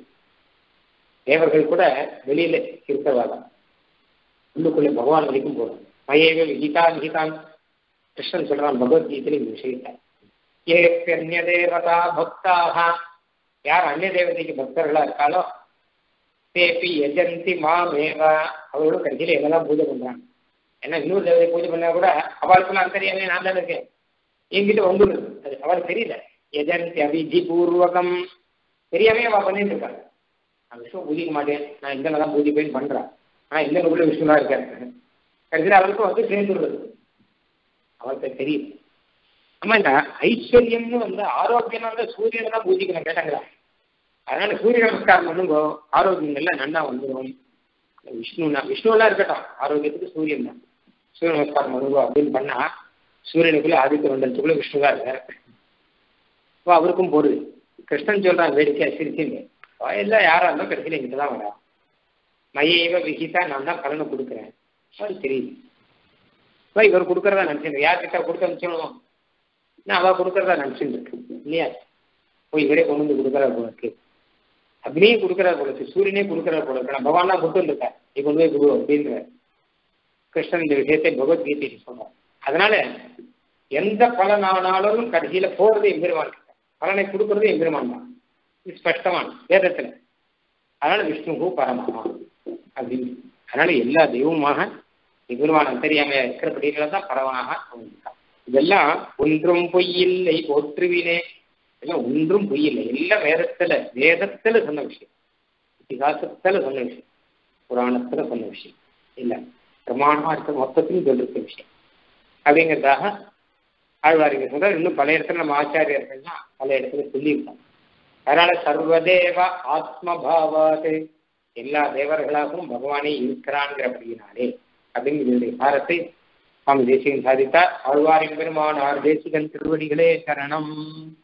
தேவர்கள் கூட வெளியில இருக்கிறவா தான் உள்ளுக்குள்ள பகவான் வரைக்கும் போகும் மயேவ விகிதா நிகிதான் கிருஷ்ணன் சொல்றான் பகவத்கீதையில இந்த விஷயத்தை ஏப்பியன்ய தேவதா பக்தாக யார் அந்நிய தேவதைக்கு பக்தர்களா இருக்காளோ தேபி எஜந்தி மாமேவ அவர்களும் கடைசியில என்னதான் பூஜை பண்றாங்க ஏன்னா இன்னொரு தேவதை பூஜை பண்ணா கூட அவளுக்குள்ள அந்தரியாமே நான் தானே இருக்கேன் என்கிட்ட வந்துடுது அது அவளுக்கு தெரியல எஜந்தி அபிஜி பூர்வகம் தெரியாமே அவ பண்ணிட்டு இருக்காங்க நான் விஷ்ணு பூஜிக்க மாட்டேன் நான் இந்த தான் பூஜை போய் பண்றேன் ஆனா இந்த உள்ள விஷ்ணு தான் இருக்காரு கடைசியில் அவளுக்கும் வந்து சேர்ந்துடுறது அவளுக்கு தெரியும் ஆமா இந்த ஐஸ்வர்யம்னு வந்து ஆரோக்கியம் வந்து சூரியனை தான் பூஜிக்கணும் கேட்டாங்களா அதனால சூரிய நமஸ்காரம் பண்ணுங்க ஆரோக்கியங்கள்ல நன்னா வந்துடும் விஷ்ணுனா விஷ்ணுவெல்லாம் இருக்கட்டும் ஆரோக்கியத்துக்கு சூரியன் தான் சூரிய நமஸ்காரம் பண்ணுங்க அப்படின்னு பண்ணா சூரியனுக்குள்ள ஆதித்ய மண்டலத்துக்குள்ள விஷ்ணு தான் இருக்காரு இப்போ அவருக்கும் போடுது கிருஷ்ணன் சொல்றான் வேடிக்கை சிரிச்சுங்க எல்லாம் யாரா இருந்தாலும் கடைசியில் எங்கிட்ட தான் வரா மையவ விகிதா நான் தான் பலனை கொடுக்குறேன் அது தெரியுது இப்போ இவர் கொடுக்குறதா நினச்சிருந்தேன் யார்கிட்ட கொடுக்க அனுப்பிச்சணும் நான் அவள் கொடுக்குறதா நினச்சிட்டு இருக்கு இல்லையா போய் இவரே கொண்டு வந்து கொடுக்குறா போல இருக்கு அக்னியே கொடுக்குறா போல இருக்கு சூரியனே கொடுக்குறா போல இருக்கு நான் பகவான் தான் கொண்டு வந்திருக்கேன் நீ கொண்டு போய் கொடு அப்படின்ற கிருஷ்ணன் இந்த விஷயத்தை பகவத்கீதை சொல்றான் அதனால எந்த பலனானாலும் கடைசியில போறது எம்பெருமான் பலனை கொடுக்கறது எம்பெருமான் தான் இது ஸ்பஷ்டமான வேதத்துல அதனால விஷ்ணுகு பரமமா அப்படின்னு அதனால எல்லா தெய்வமாக எம்பெருமான் அந்தரியாமையா இருக்கிறபடியில தான் பரவனாக அமைஞ்சிருக்கான் இதெல்லாம் ஒன்றும் பொய்யில்லை போற்றுவினே எல்லாம் ஒன்றும் பொய்யில்லை எல்லாம் வேதத்துல வேதத்துல சொன்ன விஷயம் இதிகாசத்துல சொன்ன விஷயம் புராணத்துல சொன்ன விஷயம் இல்ல பிரமாணமா இருக்க மொத்தத்தையும் சொல்லிருக்க விஷயம் அப்படிங்கிறதாக ஆழ்வாரிங்க சொல்ற இன்னும் பல இடத்துல நம்ம ஆச்சாரியர்கள்லாம் பல இடத்துல சொல்லியிருக்கோம் அதனால சர்வதேவ ஆத்மபாவாது எல்லா தேவர்களாகவும் பகவானே இருக்கிறான்ங்கிறபடியினாலே அப்படிங்கிறதுடைய சாரத்தை சுவாமி தேசிகன் சாதித்தார் ஆழ்வாரின் பெருமானார் தேசிகன் திருவடிகளே சரணம்